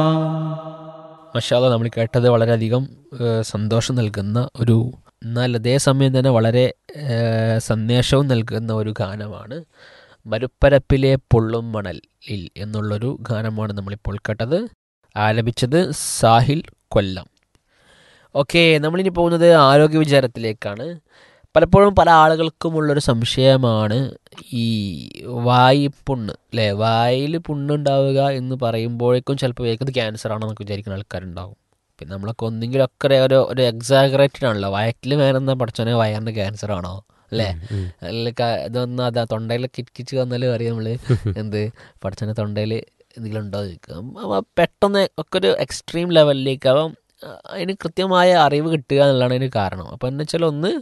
മഷാല നമ്മൾ കേട്ടത് വളരെയധികം ഏഹ്, സന്തോഷം നൽകുന്ന ഒരു എന്നാൽ അതേസമയം തന്നെ വളരെ ഏഹ്, സന്ദേശവും നൽകുന്ന ഒരു ഗാനമാണ് മരുപ്പരപ്പിലെ പൊള്ളും മണലിൽ എന്നുള്ളൊരു ഗാനമാണ് നമ്മളിപ്പോൾ കേട്ടത് ആലപിച്ചത് സാഹിൽ കൊല്ലം ഓക്കെ നമ്മളിനി പോകുന്നത് ആരോഗ്യ വിചാരത്തിലേക്കാണ് പലപ്പോഴും പല ആളുകൾക്കുമുള്ളൊരു സംശയമാണ് ഈ വായി പുണ്ണ് അല്ലേ വായിൽ പുണ്ണുണ്ടാവുക എന്ന് പറയുമ്പോഴേക്കും ചിലപ്പോൾ വേഗം ക്യാൻസർ ആണെന്നൊക്കെ വിചാരിക്കുന്ന ആൾക്കാരുണ്ടാവും പിന്നെ നമ്മളൊക്കെ ഒന്നെങ്കിലും ഒക്കെ ഒരു ഒരു എക്സാഗറേറ്റഡ് ആണല്ലോ വയറ്റിൽ വേണമെന്ന പഠിച്ചോനെ വയറിന് ക്യാൻസർ ആണോ അല്ലേ അല്ല ഇതൊന്നും അതാ തൊണ്ടയിൽ കിറ്റിച്ച് വന്നാൽ അറിയാം നമ്മള് എന്ത് പഠിച്ചോനെ തൊണ്ടയിൽ എന്തെങ്കിലും ഉണ്ടോ എന്ന് ചോദിക്കുക അപ്പം പെട്ടെന്ന് ഒക്കെ ഒരു എക്സ്ട്രീം ലെവലിലേക്ക് അപ്പം അതിന് കൃത്യമായ അറിവ് കിട്ടുക എന്നുള്ളതാണ് അതിന് കാരണം അപ്പം എന്ന് വെച്ചാൽ ഒന്ന്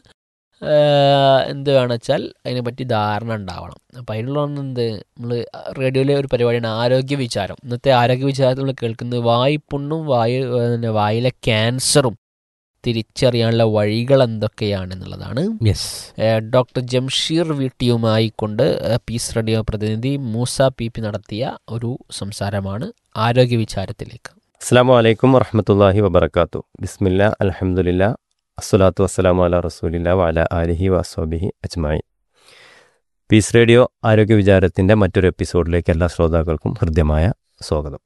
ആഹ് എന്ത് വേണം വെച്ചാൽ അതിനെപ്പറ്റി ധാരണ ഉണ്ടാവണം അപ്പം അതിനുള്ള ഒന്ന് എന്ത് നമ്മൾ റേഡിയോയിലെ ഒരു പരിപാടിയാണ് ആരോഗ്യ വിചാരം ഇന്നത്തെ ആരോഗ്യ വിചാരത്തിൽ നമ്മൾ കേൾക്കുന്നത് വായ്പുണ്ണും വായു പിന്നെ വായിലെ ക്യാൻസറും തിരിച്ചറിയാനുള്ള വഴികൾ എന്തൊക്കെയാണെന്നുള്ളതാണ് യെസ് ഏഹ് ഡോക്ടർ ജംഷീർ വീട്ടിയുമായി കൊണ്ട് ഏഹ് പീസ് റേഡിയോ പ്രതിനിധി മൂസ പി പി നടത്തിയ ഒരു സംസാരമാണ് ആരോഗ്യ വിചാരത്തിലേക്ക് അസ്സാം വലൈക്കും വറഹമത്തല്ലാഹി വബർക്കാത്തു ബിസ്മില്ല അലഹമുല്ല അസ്സലാത്തു വസ്സലാമു അല റസൂലില്ല വല ആലിഹി വസ്വബിഹി അജ്മായി പീസ് റേഡിയോ ആരോഗ്യ വിചാരത്തിൻ്റെ മറ്റൊരു എപ്പിസോഡിലേക്ക് എല്ലാ ശ്രോതാക്കൾക്കും ഹൃദ്യമായ സ്വാഗതം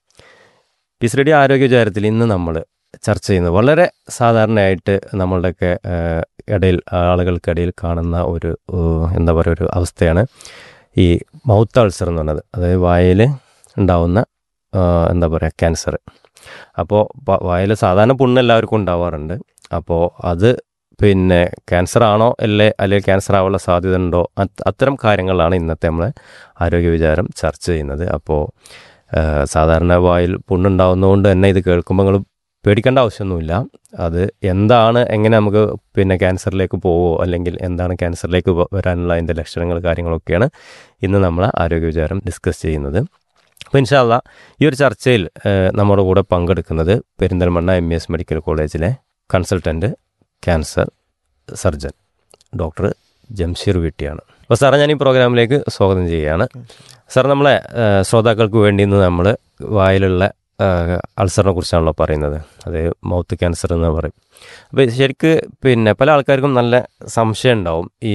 പീസ് റേഡിയോ ആരോഗ്യ വിചാരത്തിൽ ഇന്ന് നമ്മൾ ചർച്ച ചെയ്യുന്നത് വളരെ സാധാരണയായിട്ട് നമ്മളുടെയൊക്കെ ഏഹ്, ഇടയിൽ ആളുകൾക്കിടയിൽ കാണുന്ന ഒരു ഏഹ്, എന്താ പറയുക ഒരു അവസ്ഥയാണ് ഈ മൗത്ത് അൾസർ എന്ന് പറഞ്ഞത് അതായത് വായിൽ ഉണ്ടാവുന്ന ആ, എന്താ പറയുക ക്യാൻസർ അപ്പോൾ വായിൽ സാധാരണ പുണ്ണ് എല്ലാവർക്കും ഉണ്ടാവാറുണ്ട് അപ്പോൾ അത് പിന്നെ ക്യാൻസർ ആണോ അല്ലേ അല്ലെങ്കിൽ ക്യാൻസർ ആവാനുള്ള സാധ്യത ഉണ്ടോ അത്- അത്തരം കാര്യങ്ങളാണ് ഇന്നത്തെ നമ്മൾ ആരോഗ്യ വിചാരം ചർച്ച ചെയ്യുന്നത് അപ്പോൾ ആ, സാധാരണ വായിൽ പുണ്ണുണ്ടാവുന്നതുകൊണ്ട് തന്നെ ഇത് കേൾക്കുമ്പോൾ നിങ്ങൾ പേടിക്കേണ്ട ആവശ്യമൊന്നുമില്ല അത് എന്താണ് എങ്ങനെ നമുക്ക് പിന്നെ ക്യാൻസറിലേക്ക് പോവോ അല്ലെങ്കിൽ എന്താണ് ക്യാൻസറിലേക്ക് വ- വരാനുള്ള അതിൻ്റെ ലക്ഷണങ്ങൾ കാര്യങ്ങളൊക്കെയാണ് ഇന്ന് നമ്മൾ ആരോഗ്യ വിചാരം ഡിസ്കസ് ചെയ്യുന്നത് അപ്പോൾ ഇൻഷാല്ല ഈ ഒരു ചർച്ചയിൽ ഏഹ്, നമ്മുടെ കൂടെ പങ്കെടുക്കുന്നത് പെരിന്തൽമണ്ണ എം എസ് മെഡിക്കൽ കോളേജിലെ consultant cancer surgeon doctor Jamsheer വീട്ടിയാണ് അപ്പോൾ സാറേ ഞാൻ ഈ പ്രോഗ്രാമിലേക്ക് സ്വാഗതം ചെയ്യുകയാണ് സാർ നമ്മളെ ഏഹ്, ശ്രോതാക്കൾക്ക് വേണ്ടി ഇന്ന് നമ്മൾ വായിലുള്ള ഏഹ്, അൾസറിനെ കുറിച്ചാണല്ലോ പറയുന്നത് അത് മൗത്ത് ക്യാൻസർ എന്ന് പറയും അപ്പോൾ ശരിക്ക് പിന്നെ പല ആൾക്കാർക്കും നല്ല സംശയം ഉണ്ടാവും ഈ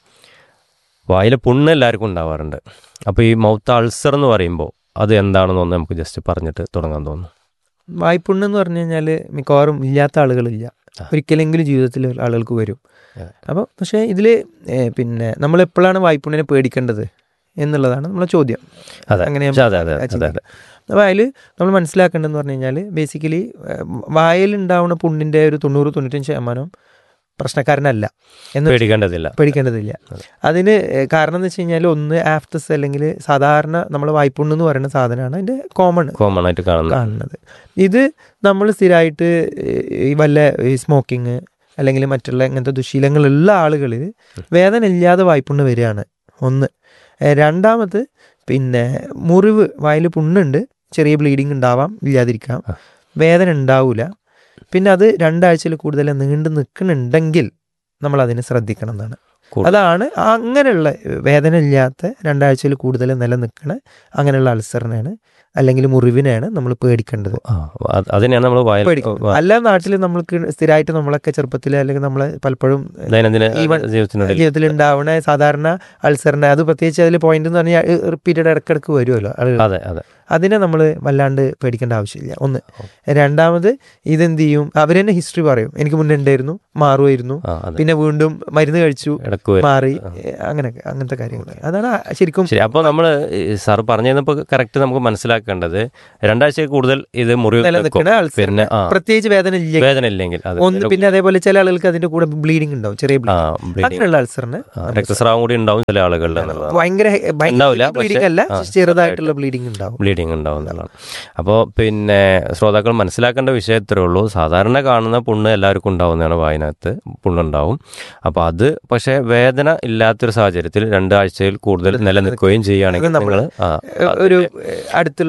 വായിലെ പുണ്ണ് എല്ലാവർക്കും ഉണ്ടാവാറുണ്ട് അപ്പോൾ ഈ മൗത്ത് അൾസർ എന്ന് പറയുമ്പോൾ അത് എന്താണെന്ന് ഒന്ന് നമുക്ക് ജസ്റ്റ് പറഞ്ഞിട്ട് തുടങ്ങാൻ തോന്നുന്നു വായ്പുണ്ണ് എന്ന് പറഞ്ഞു കഴിഞ്ഞാൽ മിക്കവാറും ഇല്ലാത്ത ആളുകളില്ല ആ. ഒരിക്കലെങ്കിലും ജീവിതത്തിൽ ആളുകൾക്ക് വരും അതെ. അപ്പോൾ പക്ഷേ ഇതിൽ പിന്നെ നമ്മൾ എപ്പോഴാണ് വായ്പുണ്ണിനെ പേടിക്കേണ്ടത് എന്നുള്ളതാണ് നമ്മളെ ചോദ്യം അതെ അങ്ങനെ പക്ഷേ അതെ അതെ അതെ അതെ അപ്പോൾ അതിൽ നമ്മൾ മനസ്സിലാക്കേണ്ടതെന്ന് പറഞ്ഞു കഴിഞ്ഞാൽ ബേസിക്കലി വായിലുണ്ടാവുന്ന പുണ്ണിൻ്റെ ഒരു തൊണ്ണൂറ് തൊണ്ണൂറ്റഞ്ച് ശതമാനം പ്രശ്നക്കാരനല്ല എന്ന് പേടിക്കേണ്ടതില്ല പേടിക്കേണ്ടതില്ല അതെ. അതിന് ഏഹ് കാരണം എന്ന് വെച്ച് കഴിഞ്ഞാൽ ഒന്ന് ആഫ്റ്റസ് അല്ലെങ്കിൽ സാധാരണ നമ്മൾ വായ്പുണ്ണ് എന്ന് പറയുന്ന സാധനമാണ് അതിൻ്റെ കോമൺ കോമൺ ആയിട്ട് കാണുന്ന കാണുന്നത് ഇത് നമ്മൾ സ്ഥിരമായിട്ട് ഈ വല്ല ഈ സ്മോക്കിങ് അല്ലെങ്കിൽ മറ്റുള്ള ഇങ്ങനത്തെ ദുശീലങ്ങളുള്ള ആളുകളിൽ വേദന ഇല്ലാതെ വായ്പുണ്ണ് വരികയാണ് ഒന്ന് ഏ, രണ്ടാമത് പിന്നെ മുറിവ് വായിൽ പുണ്ണുണ്ട് ചെറിയ ബ്ലീഡിങ് ഉണ്ടാവാം ഇല്ലാതിരിക്കാം ആ. വേദന ഉണ്ടാവില്ല പിന്നെ അത് രണ്ടാഴ്ചയിൽ കൂടുതൽ നീണ്ടു നിൽക്കുന്നുണ്ടെങ്കിൽ നമ്മൾ അതിന് ശ്രദ്ധിക്കണം എന്നാണ് കൂ- അതാണ് അങ്ങനെയുള്ള വേദന ഇല്ലാത്ത രണ്ടാഴ്ചയിൽ കൂടുതൽ നിലനിൽക്കണ അങ്ങനെയുള്ള അൾസറിനെയാണ് അല്ലെങ്കിൽ മുറിവിനെയാണ് നമ്മൾ പേടിക്കേണ്ടത് ആ, അത് അതിനെയാണ് നമ്മൾ വായിൽ പേടിക്കുന്നത് അല്ല നാട്ടിൽ നമ്മൾക്ക് സ്ഥിരമായിട്ട് നമ്മളൊക്കെ ചെറുപ്പത്തിൽ അല്ലെങ്കിൽ നമ്മൾ പലപ്പോഴും ദൈനംദിന ഈവൻ ജീവിതത്തിനിടയിൽ ജീവിതത്തിൽ ഉണ്ടാവുന്ന സാധാരണ അൾസറിനെ അത് പ്രത്യേകിച്ച് അതിൽ പോയിന്റ് എന്ന് പറഞ്ഞാൽ റിപ്പീറ്റഡ് ഇടക്കിടക്ക് വരുമല്ലോ ആളുകൾ അതെ അതെ അതിനെ നമ്മൾ വല്ലാണ്ട് പേടിക്കേണ്ട ആവശ്യമില്ല ഒന്ന് രണ്ടാമത് ഇതെന്ത് ചെയ്യും അവർ തന്നെ ഹിസ്റ്ററി പറയും എനിക്ക് മുന്നേ ഉണ്ടായിരുന്നു മാറുമായിരുന്നു ആ അതെ പിന്നെ വീണ്ടും മരുന്ന് കഴിച്ചു ഇടക്ക് വരും മാറി ആ. അങ്ങനെ അങ്ങനത്തെ കാര്യങ്ങൾ അതാണ് ആ ശരിക്കും ശരി അപ്പോൾ നമ്മൾ സാർ പറഞ്ഞു തന്നപ്പോൾ കറക്റ്റ് നമുക്ക് മനസ്സിലാക്കേണ്ടത് രണ്ടാഴ്ചയിൽ കൂടുതൽ ഇത് മുറിവ് വെക്കും. നിലനിൽക്കുന്ന അൾസർ പിന്നെ ആ പ്രത്യേകിച്ച് വേദന ഇല്ല വേദന ഇല്ലെങ്കിൽ അത് ഒന്ന് പിന്നെ അതേപോലെ ചില ആളുകൾക്ക് അതിന്റെ കൂടെ ബ്ലീഡിംഗ് ഉണ്ടാവും ചെറിയ ആ ബ്ലീഡിംഗ് bleeding. അങ്ങനെയുള്ള അൾസറിന് ആ, രക്തസ്രാവം കൂടി ഉണ്ടാവും ചില ആളുകളിൽ എന്നുള്ളതാണ് ഭയങ്കര ഉണ്ടാവില്ല, ബ്ലീഡിംഗ് പക്ഷേ, അല്ല ആ, ചെറുതായിട്ടുള്ള ബ്ലീഡിംഗ് ഉണ്ടാവും ബ്ലീഡിങ് ഉണ്ടാവും എന്നുള്ളതാണ് അപ്പോൾ പിന്നെ ശ്രോതാക്കൾ മനസ്സിലാക്കേണ്ട വിഷയം ഇത്രേ ഉള്ളൂ സാധാരണ കാണുന്ന പുണ്ണ് എല്ലാവർക്കും ഉണ്ടാവുന്നതാണ് വായനകത്ത് പുണ്ണുണ്ടാവും അപ്പോൾ അത് പക്ഷേ വേദന ഇല്ലാത്തൊരു സാഹചര്യത്തിൽ രണ്ടാഴ്ചയിൽ കൂടുതൽ നിലനിൽക്കുകയും ചെയ്യുകയാണെങ്കിൽ നമ്മള് നിങ്ങൾ ആ ഒരു ഏഹ്, അടുത്തുള്ള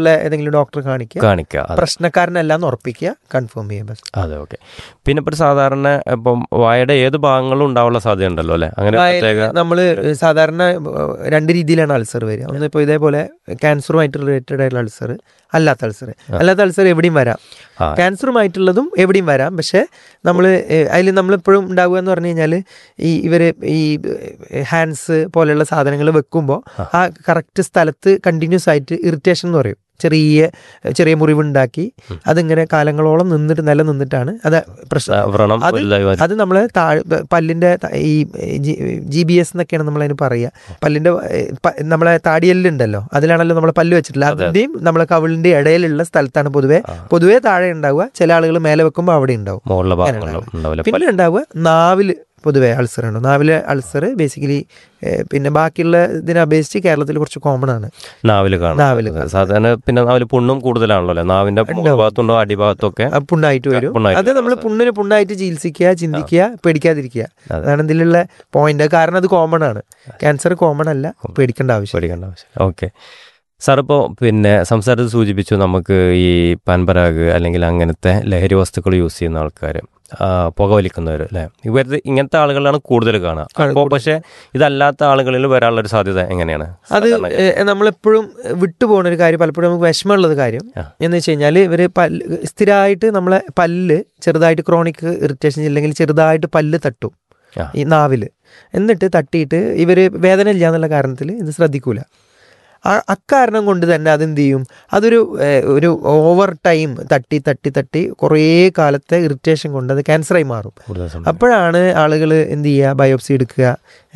അടുത്തുള്ള ഏതെങ്കിലും ഡോക്ടറെ കാണിക്കുക കാണിക്കുക അതെ. പ്രശ്നക്കാരനല്ല എന്ന് ഉറപ്പിക്കുക കൺഫേം ചെയ്യുക ബസ് അതെ ഓക്കെ പിന്നെ ഇപ്പോൾ സാധാരണ ഇപ്പം വായയുടെ ഏത് ഭാഗങ്ങളും ഉണ്ടാവാനുള്ള സാധ്യത ഉണ്ടല്ലോ അല്ലേ അങ്ങനെ പ്രത്യേക നമ്മൾ സാധാരണ ഏഹ്, രണ്ട് രീതിയിലാണ് അൾസർ വരിക ഒന്ന് ഇപ്പോൾ ഇതേപോലെ ക്യാൻസറുമായിട്ട് റിലേറ്റഡ് ആയിട്ടുള്ള അൾസർ അല്ലാത്ത അൾസർ അല്ലാത്ത അൾസർ എവിടെയും വരാം ആ. ക്യാൻസറുമായിട്ടുള്ളതും എവിടെയും വരാം പക്ഷേ നമ്മൾ അതിൽ നമ്മളിപ്പോഴും ഉണ്ടാവുക എന്ന് പറഞ്ഞു കഴിഞ്ഞാൽ ഈ ഇവർ ഈ ഹാൻഡ്സ് പോലെയുള്ള സാധനങ്ങൾ വെക്കുമ്പോൾ ആ കറക്റ്റ് സ്ഥലത്ത് കണ്ടിന്യൂസ് ആയിട്ട് ഇറിറ്റേഷൻ എന്ന് പറയും ചെറിയ ചെറിയ മുറിവുണ്ടാക്കി അതിങ്ങനെ കാലങ്ങളോളം നിന്നിട്ട് നില നിന്നിട്ടാണ് അത് പ്രശ്നം വ്രണം അത് വലുതായി വരും. അത് നമ്മളെ താഴെ പല്ലിന്റെ ത- ഈ ജി ബി എസ് എന്നൊക്കെയാണ് നമ്മൾ അതിന് പറയുക പല്ലിന്റെ ഏഹ്, പ- നമ്മളെ താടിയെല്ലുണ്ടല്ലോ അതിലാണല്ലോ നമ്മൾ പല്ല് വെച്ചിട്ടില്ല അതിന്റെയും നമ്മളെ കവിളിന്റെ ഇടയിലുള്ള സ്ഥലത്താണ് പൊതുവെ പൊതുവെ താഴെ ഉണ്ടാവുക ചില ആളുകൾ മേലെ വെക്കുമ്പോൾ അവിടെ ഉണ്ടാവും മുകളിലെ ഭാഗങ്ങളിലും ഉണ്ടാവില്ല പിന്നെ ഉണ്ടാവുക നാവില് പൊതുവെ അൾസർ ഉണ്ട് നാവിലെ അൾസർ ബേസിക്കലി പിന്നെ ബാക്കിയുള്ള ഇതിനെ അപേക്ഷിച്ച് കേരളത്തിൽ കുറച്ച് കോമൺ ആണ് നാവില് കാണാം നാവില് സാധാരണ പിന്നെ നാവില് പുണ്ണും കൂടുതലാണല്ലോ അല്ലേ നാവിന്റെ ഭാഗത്തുണ്ടോ അടിഭാഗത്തൊക്കെ ആ പുണ്ണായിട്ട് വരും പുണ്ണായിട്ട് അത് നമ്മൾ പുണ്ണിന് പുണ്ണായിട്ട് ചികിത്സിക്കുക ചിന്തിക്കുക പേടിക്കാതിരിക്കുക അതാണ് ഇതിലുള്ള പോയിന്റ് കാരണം അത് കോമൺ ആണ് ക്യാൻസർ കോമൺ അല്ല പേടിക്കേണ്ട ആവശ്യം പേടിക്കേണ്ട ആവശ്യം ഓക്കെ സാർ ഇപ്പോൾ പിന്നെ സംസാരത്തിൽ സൂചിപ്പിച്ചു നമുക്ക് ഈ പാൻപരാഗ് അല്ലെങ്കിൽ അങ്ങനത്തെ ലഹരി വസ്തുക്കൾ യൂസ് ചെയ്യുന്ന ആൾക്കാർ പുകവലിക്കുന്നവർ അല്ലേ ഇവരുടെ ഇങ്ങനത്തെ ആളുകളാണ് കൂടുതൽ കാണുക അപ്പോൾ പക്ഷേ ഇതല്ലാത്ത ആളുകളിൽ വരാനുള്ള ഒരു സാധ്യത എങ്ങനെയാണ് അത് ഏഹ്, നമ്മളെപ്പോഴും വിട്ടുപോകുന്ന ഒരു കാര്യം പലപ്പോഴും നമുക്ക് വിഷമമുള്ളത് കാര്യം ആ. എന്ന് വെച്ച് കഴിഞ്ഞാൽ ഇവർ പല്ല് സ്ഥിരമായിട്ട് നമ്മളെ പല്ല് ചെറുതായിട്ട് ക്രോണിക് ഇറിറ്റേഷൻ ഇല്ലെങ്കിൽ ചെറുതായിട്ട് പല്ല് തട്ടും ആ. ഈ നാവില് എന്നിട്ട് തട്ടിയിട്ട് ഇവർ വേദന ഇല്ല എന്നുള്ള കാരണത്തിൽ ഇത് ശ്രദ്ധിക്കൂല ആ- അക്കാരണം കൊണ്ട് തന്നെ അതെന്ത് ചെയ്യും അതൊരു ഏഹ്, ഒരു ഓവർ ടൈം തട്ടി തട്ടി തട്ടി കുറേ കാലത്തെ ഇറിറ്റേഷൻ കൊണ്ട് അത് ക്യാൻസറായി മാറും കൂടുതൽ സമയം അപ്പോഴാണ് ആളുകൾ എന്ത് ചെയ്യുക ബയോപ്സി എടുക്കുക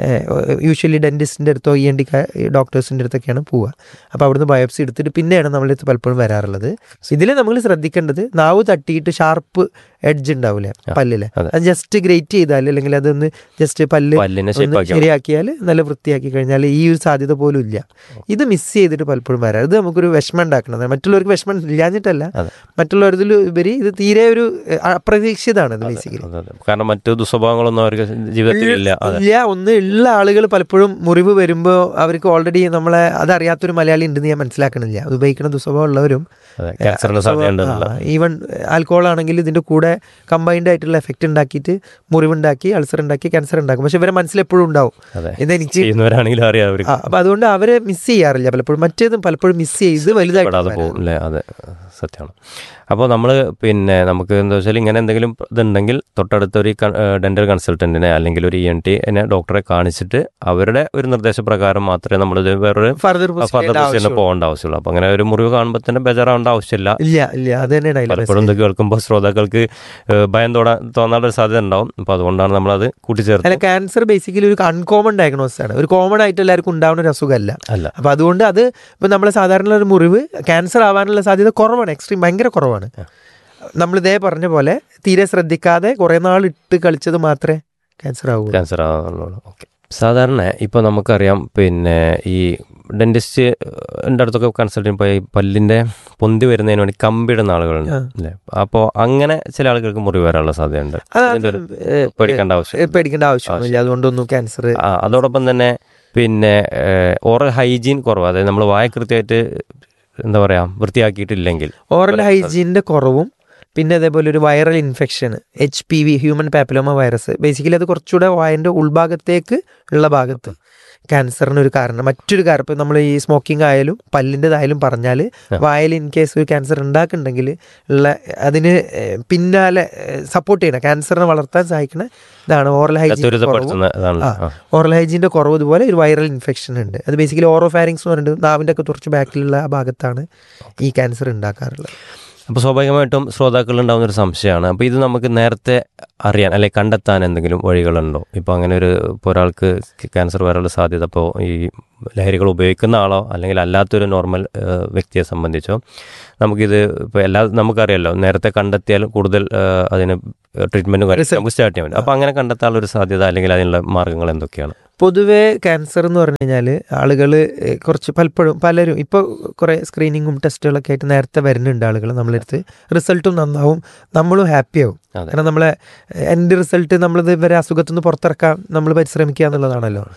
യൂഷ്വലി ഡെൻറ്റിസ്റ്റിൻ്റെ അടുത്തോ ഇ എൻ ഡി ഡോക്ടേഴ്സിൻ്റെ അടുത്തൊക്കെയാണ് പോവുക അപ്പോൾ അവിടുന്ന് ബയോപ്സി എടുത്തിട്ട് പിന്നെയാണ് നമ്മളെ അടുത്ത് പലപ്പോഴും വരാറുള്ളത് ഇതിൽ നമ്മൾ ശ്രദ്ധിക്കേണ്ടത് നാവ് തട്ടിയിട്ട് ഷാർപ്പ് എഡ്ജ് ഉണ്ടാവില്ലേ പല്ലിലെ അതെ. അത് ജസ്റ്റ് ഗ്രേറ്റ് ചെയ്താൽ അല്ലെങ്കിൽ അതൊന്ന് ജസ്റ്റ് പല്ല് പല്ലിനെ ഒന്ന് ഷേപ്പാക്കി ശരിയാക്കിയാൽ നല്ല വൃത്തിയാക്കി കഴിഞ്ഞാൽ ഈ ഒരു സാധ്യത പോലും ഇല്ല ഇത് മിസ് ചെയ്തിട്ട് പലപ്പോഴും വരാം ഇത് നമുക്കൊരു വിഷമം ഉണ്ടാക്കണം മറ്റുള്ളവർക്ക് വിഷമം ഇല്ലാഞ്ഞിട്ടല്ല അതെ. മറ്റുള്ളവരിൽ ഉപരി ഇത് തീരെ ഒരു ഏഹ്, അപ്രതീക്ഷിതമാണ് ഇത് ബേസിക്കലി അതെ, അതെ. കാരണം മറ്റു ദുസ്വഭാവങ്ങളൊന്നും അവർക്ക് ജീവിതത്തിൽ ഇല്ല അതെ ഇല്ല ഒന്ന് ഉള്ള ആളുകൾ പലപ്പോഴും മുറിവ് വരുമ്പോൾ അവർക്ക് ഓൾറെഡി നമ്മളെ അതറിയാത്തൊരു മലയാളി ഉണ്ടെന്ന് ഞാൻ മനസ്സിലാക്കണില്ല അത് ഉപയോഗിക്കുന്ന ദുസ്വഭാവം ഉള്ളവരും അതെ ക്യാൻസറിന് സാധ്യത ഉണ്ടെന്നുള്ള ഈവൻ ആൽക്കോഹോൾ ആണെങ്കിൽ ഇതിന്റെ കൂടെ കമ്പൈൻഡ് ആയിട്ടുള്ള എഫക്റ്റ് ഉണ്ടാക്കിയിട്ട് മുറിവുണ്ടാക്കി അൾസർ ഉണ്ടാക്കി ക്യാൻസർ ഉണ്ടാക്കും പക്ഷെ ഇവരെ മനസ്സിൽ എപ്പോഴും ഉണ്ടാവും അതെ ഇതെനിക്ക് ചെയ്യുന്നവരാണെങ്കിലും അറിയാം അവർക്ക് ആ, അപ്പൊ അതുകൊണ്ട് അവരെ മിസ് ചെയ്യാറില്ല പലപ്പോഴും മറ്റേതും പലപ്പോഴും മിസ് ചെയ്ത് വലുതായിട്ട് പെടാതെ പോകും അല്ലേ അതെ സത്യമാണ് അപ്പോൾ നമ്മൾ പിന്നെ നമുക്ക് എന്താ വെച്ചാൽ ഇങ്ങനെ എന്തെങ്കിലും ഇതുണ്ടെങ്കിൽ തൊട്ടടുത്തൊരു ഡെന്റൽ കൺസൾട്ടന്റിനെ അല്ലെങ്കിൽ ഒരു ഇ എൻ ടി എന്നെ ഡോക്ടറെ കാണിച്ചിട്ട് അവരുടെ ഒരു നിർദ്ദേശപ്രകാരം മാത്രമേ നമ്മൾ ഇത് വേറൊരു ഫർദർ ഫർദർ പ്രൊസീജിയറിന് പോകേണ്ട ആവശ്യമുള്ളൂ അപ്പോൾ അങ്ങനെ ഒരു മുറിവ് കാണുമ്പോൾ തന്നെ ബേജാറാവേണ്ട ആവശ്യമില്ല ഇല്ല ഇല്ല അത് തന്നെയാണ് അതിലെ പലപ്പോഴും ഇത് കേൾക്കുമ്പോൾ ശ്രോതാക്കൾക്ക് ഏഹ്, ഭയം തോടാൻ തോന്നാനുള്ള ഒരു സാധ്യത ഉണ്ടാവും അപ്പോൾ അതുകൊണ്ടാണ് നമ്മളത് കൂട്ടിച്ചേർത്ത് അല്ല ക്യാൻസർ ബേസിക്കലി ഒരു അൺകോമൺ ഡയഗ്നോസിസ് ആണ് ഒരു കോമൺ ആയിട്ട് എല്ലാവർക്കും ഉണ്ടാവുന്ന ഒരു അസുഖമല്ല അല്ല അപ്പൊ അതുകൊണ്ട് അത് ഇപ്പൊ നമ്മൾ സാധാരണ ഒരു മുറിവ് ക്യാൻസർ ആവാനുള്ള സാധ്യത കുറവാണ് എക്സ്ട്രീം ഭയങ്കര കുറവാണ് നമ്മൾ ഇതേ പറഞ്ഞ പോലെ തീരെ ശ്രദ്ധിക്കാതെ കുറെ നാൾ ഇട്ട് കളിച്ചത് മാത്രമേ ക്യാൻസർ ആവൂ ക്യാൻസർ ആവുന്നുള്ളൂ ഓക്കെ സാധാരണ ഇപ്പോൾ നമുക്കറിയാം പിന്നെ ഈ ഡെന്റിസ്റ്റ് എൻ്റെ അടുത്തൊക്കെ കൺസൾട്ടിങ് പോയി പല്ലിൻ്റെ പൊന്തി വരുന്നതിന് വേണ്ടി കമ്പിടുന്ന ആളുകളുണ്ട് ആ. അല്ലേ അപ്പോൾ അങ്ങനെ ചില ആളുകൾക്ക് മുറിവ് വരാനുള്ള സാധ്യതയുണ്ട് അത് അതിൻ്റെ ഒരു ഏഹ്, പേടിക്കേണ്ട ആവശ്യം ഏഹ്, പേടിക്കേണ്ട ആവശ്യമൊന്നുമില്ല അതുകൊണ്ടൊന്നും ക്യാൻസർ ആ അതോടൊപ്പം തന്നെ പിന്നെ ഓറൽ ഹൈജീൻ കുറവ് അതായത് നമ്മൾ വായ കൃത്യമായിട്ട് എന്താ പറയുക വൃത്തിയാക്കിയിട്ടില്ലെങ്കിൽ ഓറൽ ഹൈജീനിന്റെ കുറവും പിന്നെ അതേപോലെ ഒരു viral infection H P V human papilloma virus basically അത് കുറച്ചുകൂടെ വായന്റെ ഉൾഭാഗത്തേക്ക് ഉള്ള ഭാഗത്ത് ക്യാൻസറിന് ഒരു കാരണം മറ്റൊരു കാരണം ഇപ്പം നമ്മൾ ഈ സ്മോക്കിംഗ് ആയാലും പല്ലിൻ്റെതായാലും പറഞ്ഞാൽ വായിൽ ഇൻ കേസ് ഒരു ക്യാൻസർ ഉണ്ടാക്കുന്നുണ്ടെങ്കിൽ ഉള്ള അതിന് ഏഹ്, പിന്നാലെ സപ്പോർട്ട് ചെയ്യണം ക്യാൻസറിനെ വളർത്താൻ സഹായിക്കുന്ന ഇതാണ് ഓറൽ ഹൈജീൻ ത്വരിതപ്പെടുത്തുന്ന ഇതാണ് ആ. ഓറൽ ഹൈജീൻ്റെ കുറവ് ഇതുപോലെ ഒരു വൈറൽ ഇൻഫെക്ഷൻ ഉണ്ട് അത് ബേസിക്കലി ഓറോഫാരിങ്സ് എന്ന് പറയുന്നത് നാവിൻ്റെ ഒക്കെ കുറച്ച് ബാക്കിലുള്ള ആ ഭാഗത്താണ് ഈ ക്യാൻസർ ഉണ്ടാക്കാറുള്ളത് അപ്പോൾ സ്വാഭാവികമായിട്ടും ശ്രോതാക്കളിൽ ഉണ്ടാകുന്ന ഒരു സംശയമാണ് അപ്പോൾ ഇത് നമുക്ക് നേരത്തെ അറിയാൻ അല്ലെങ്കിൽ കണ്ടെത്താൻ എന്തെങ്കിലും വഴികളുണ്ടോ ഇപ്പോൾ അങ്ങനെ ഒരു ഇപ്പോൾ ഒരാൾക്ക് ക്യാൻസർ വരാനുള്ള സാധ്യത ഇപ്പോൾ ഈ ലഹരികൾ ഉപയോഗിക്കുന്ന ആളോ അല്ലെങ്കിൽ അല്ലാത്തൊരു നോർമൽ ഏഹ്, വ്യക്തിയെ സംബന്ധിച്ചോ നമുക്കിത് ഇപ്പോൾ എല്ലാ നമുക്കറിയാലോ നേരത്തെ കണ്ടെത്തിയാൽ കൂടുതൽ ഏഹ്, അതിന് ട്രീറ്റ്മെൻറ്റും കാര്യം നമുക്ക് സ്റ്റാർട്ട് ചെയ്യാൻ പറ്റും അപ്പോൾ അങ്ങനെ കണ്ടെത്താനുള്ള ഒരു സാധ്യത അല്ലെങ്കിൽ അതിനുള്ള മാർഗ്ഗങ്ങൾ എന്തൊക്കെയാണ് പൊതുവേ ക്യാൻസർ എന്ന് പറഞ്ഞു കഴിഞ്ഞാൽ ആളുകൾ കുറച്ച് പലപ്പോഴും പലരും ഇപ്പോൾ കുറേ സ്ക്രീനിങ്ങും ടെസ്റ്റുകളൊക്കെ ആയിട്ട് നേരത്തെ വരുന്നുണ്ട് ആളുകൾ നമ്മളെടുത്ത് റിസൾട്ടും നന്നാവും നമ്മളും ഹാപ്പി ആവും അതെ. കാരണം നമ്മളെ എൻ്റെ റിസൾട്ട് നമ്മളിത് ഇവരെ അസുഖത്തു നിന്ന് പുറത്തിറക്കാൻ നമ്മൾ പരിശ്രമിക്കുക എന്നുള്ളതാണല്ലോ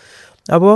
അപ്പോൾ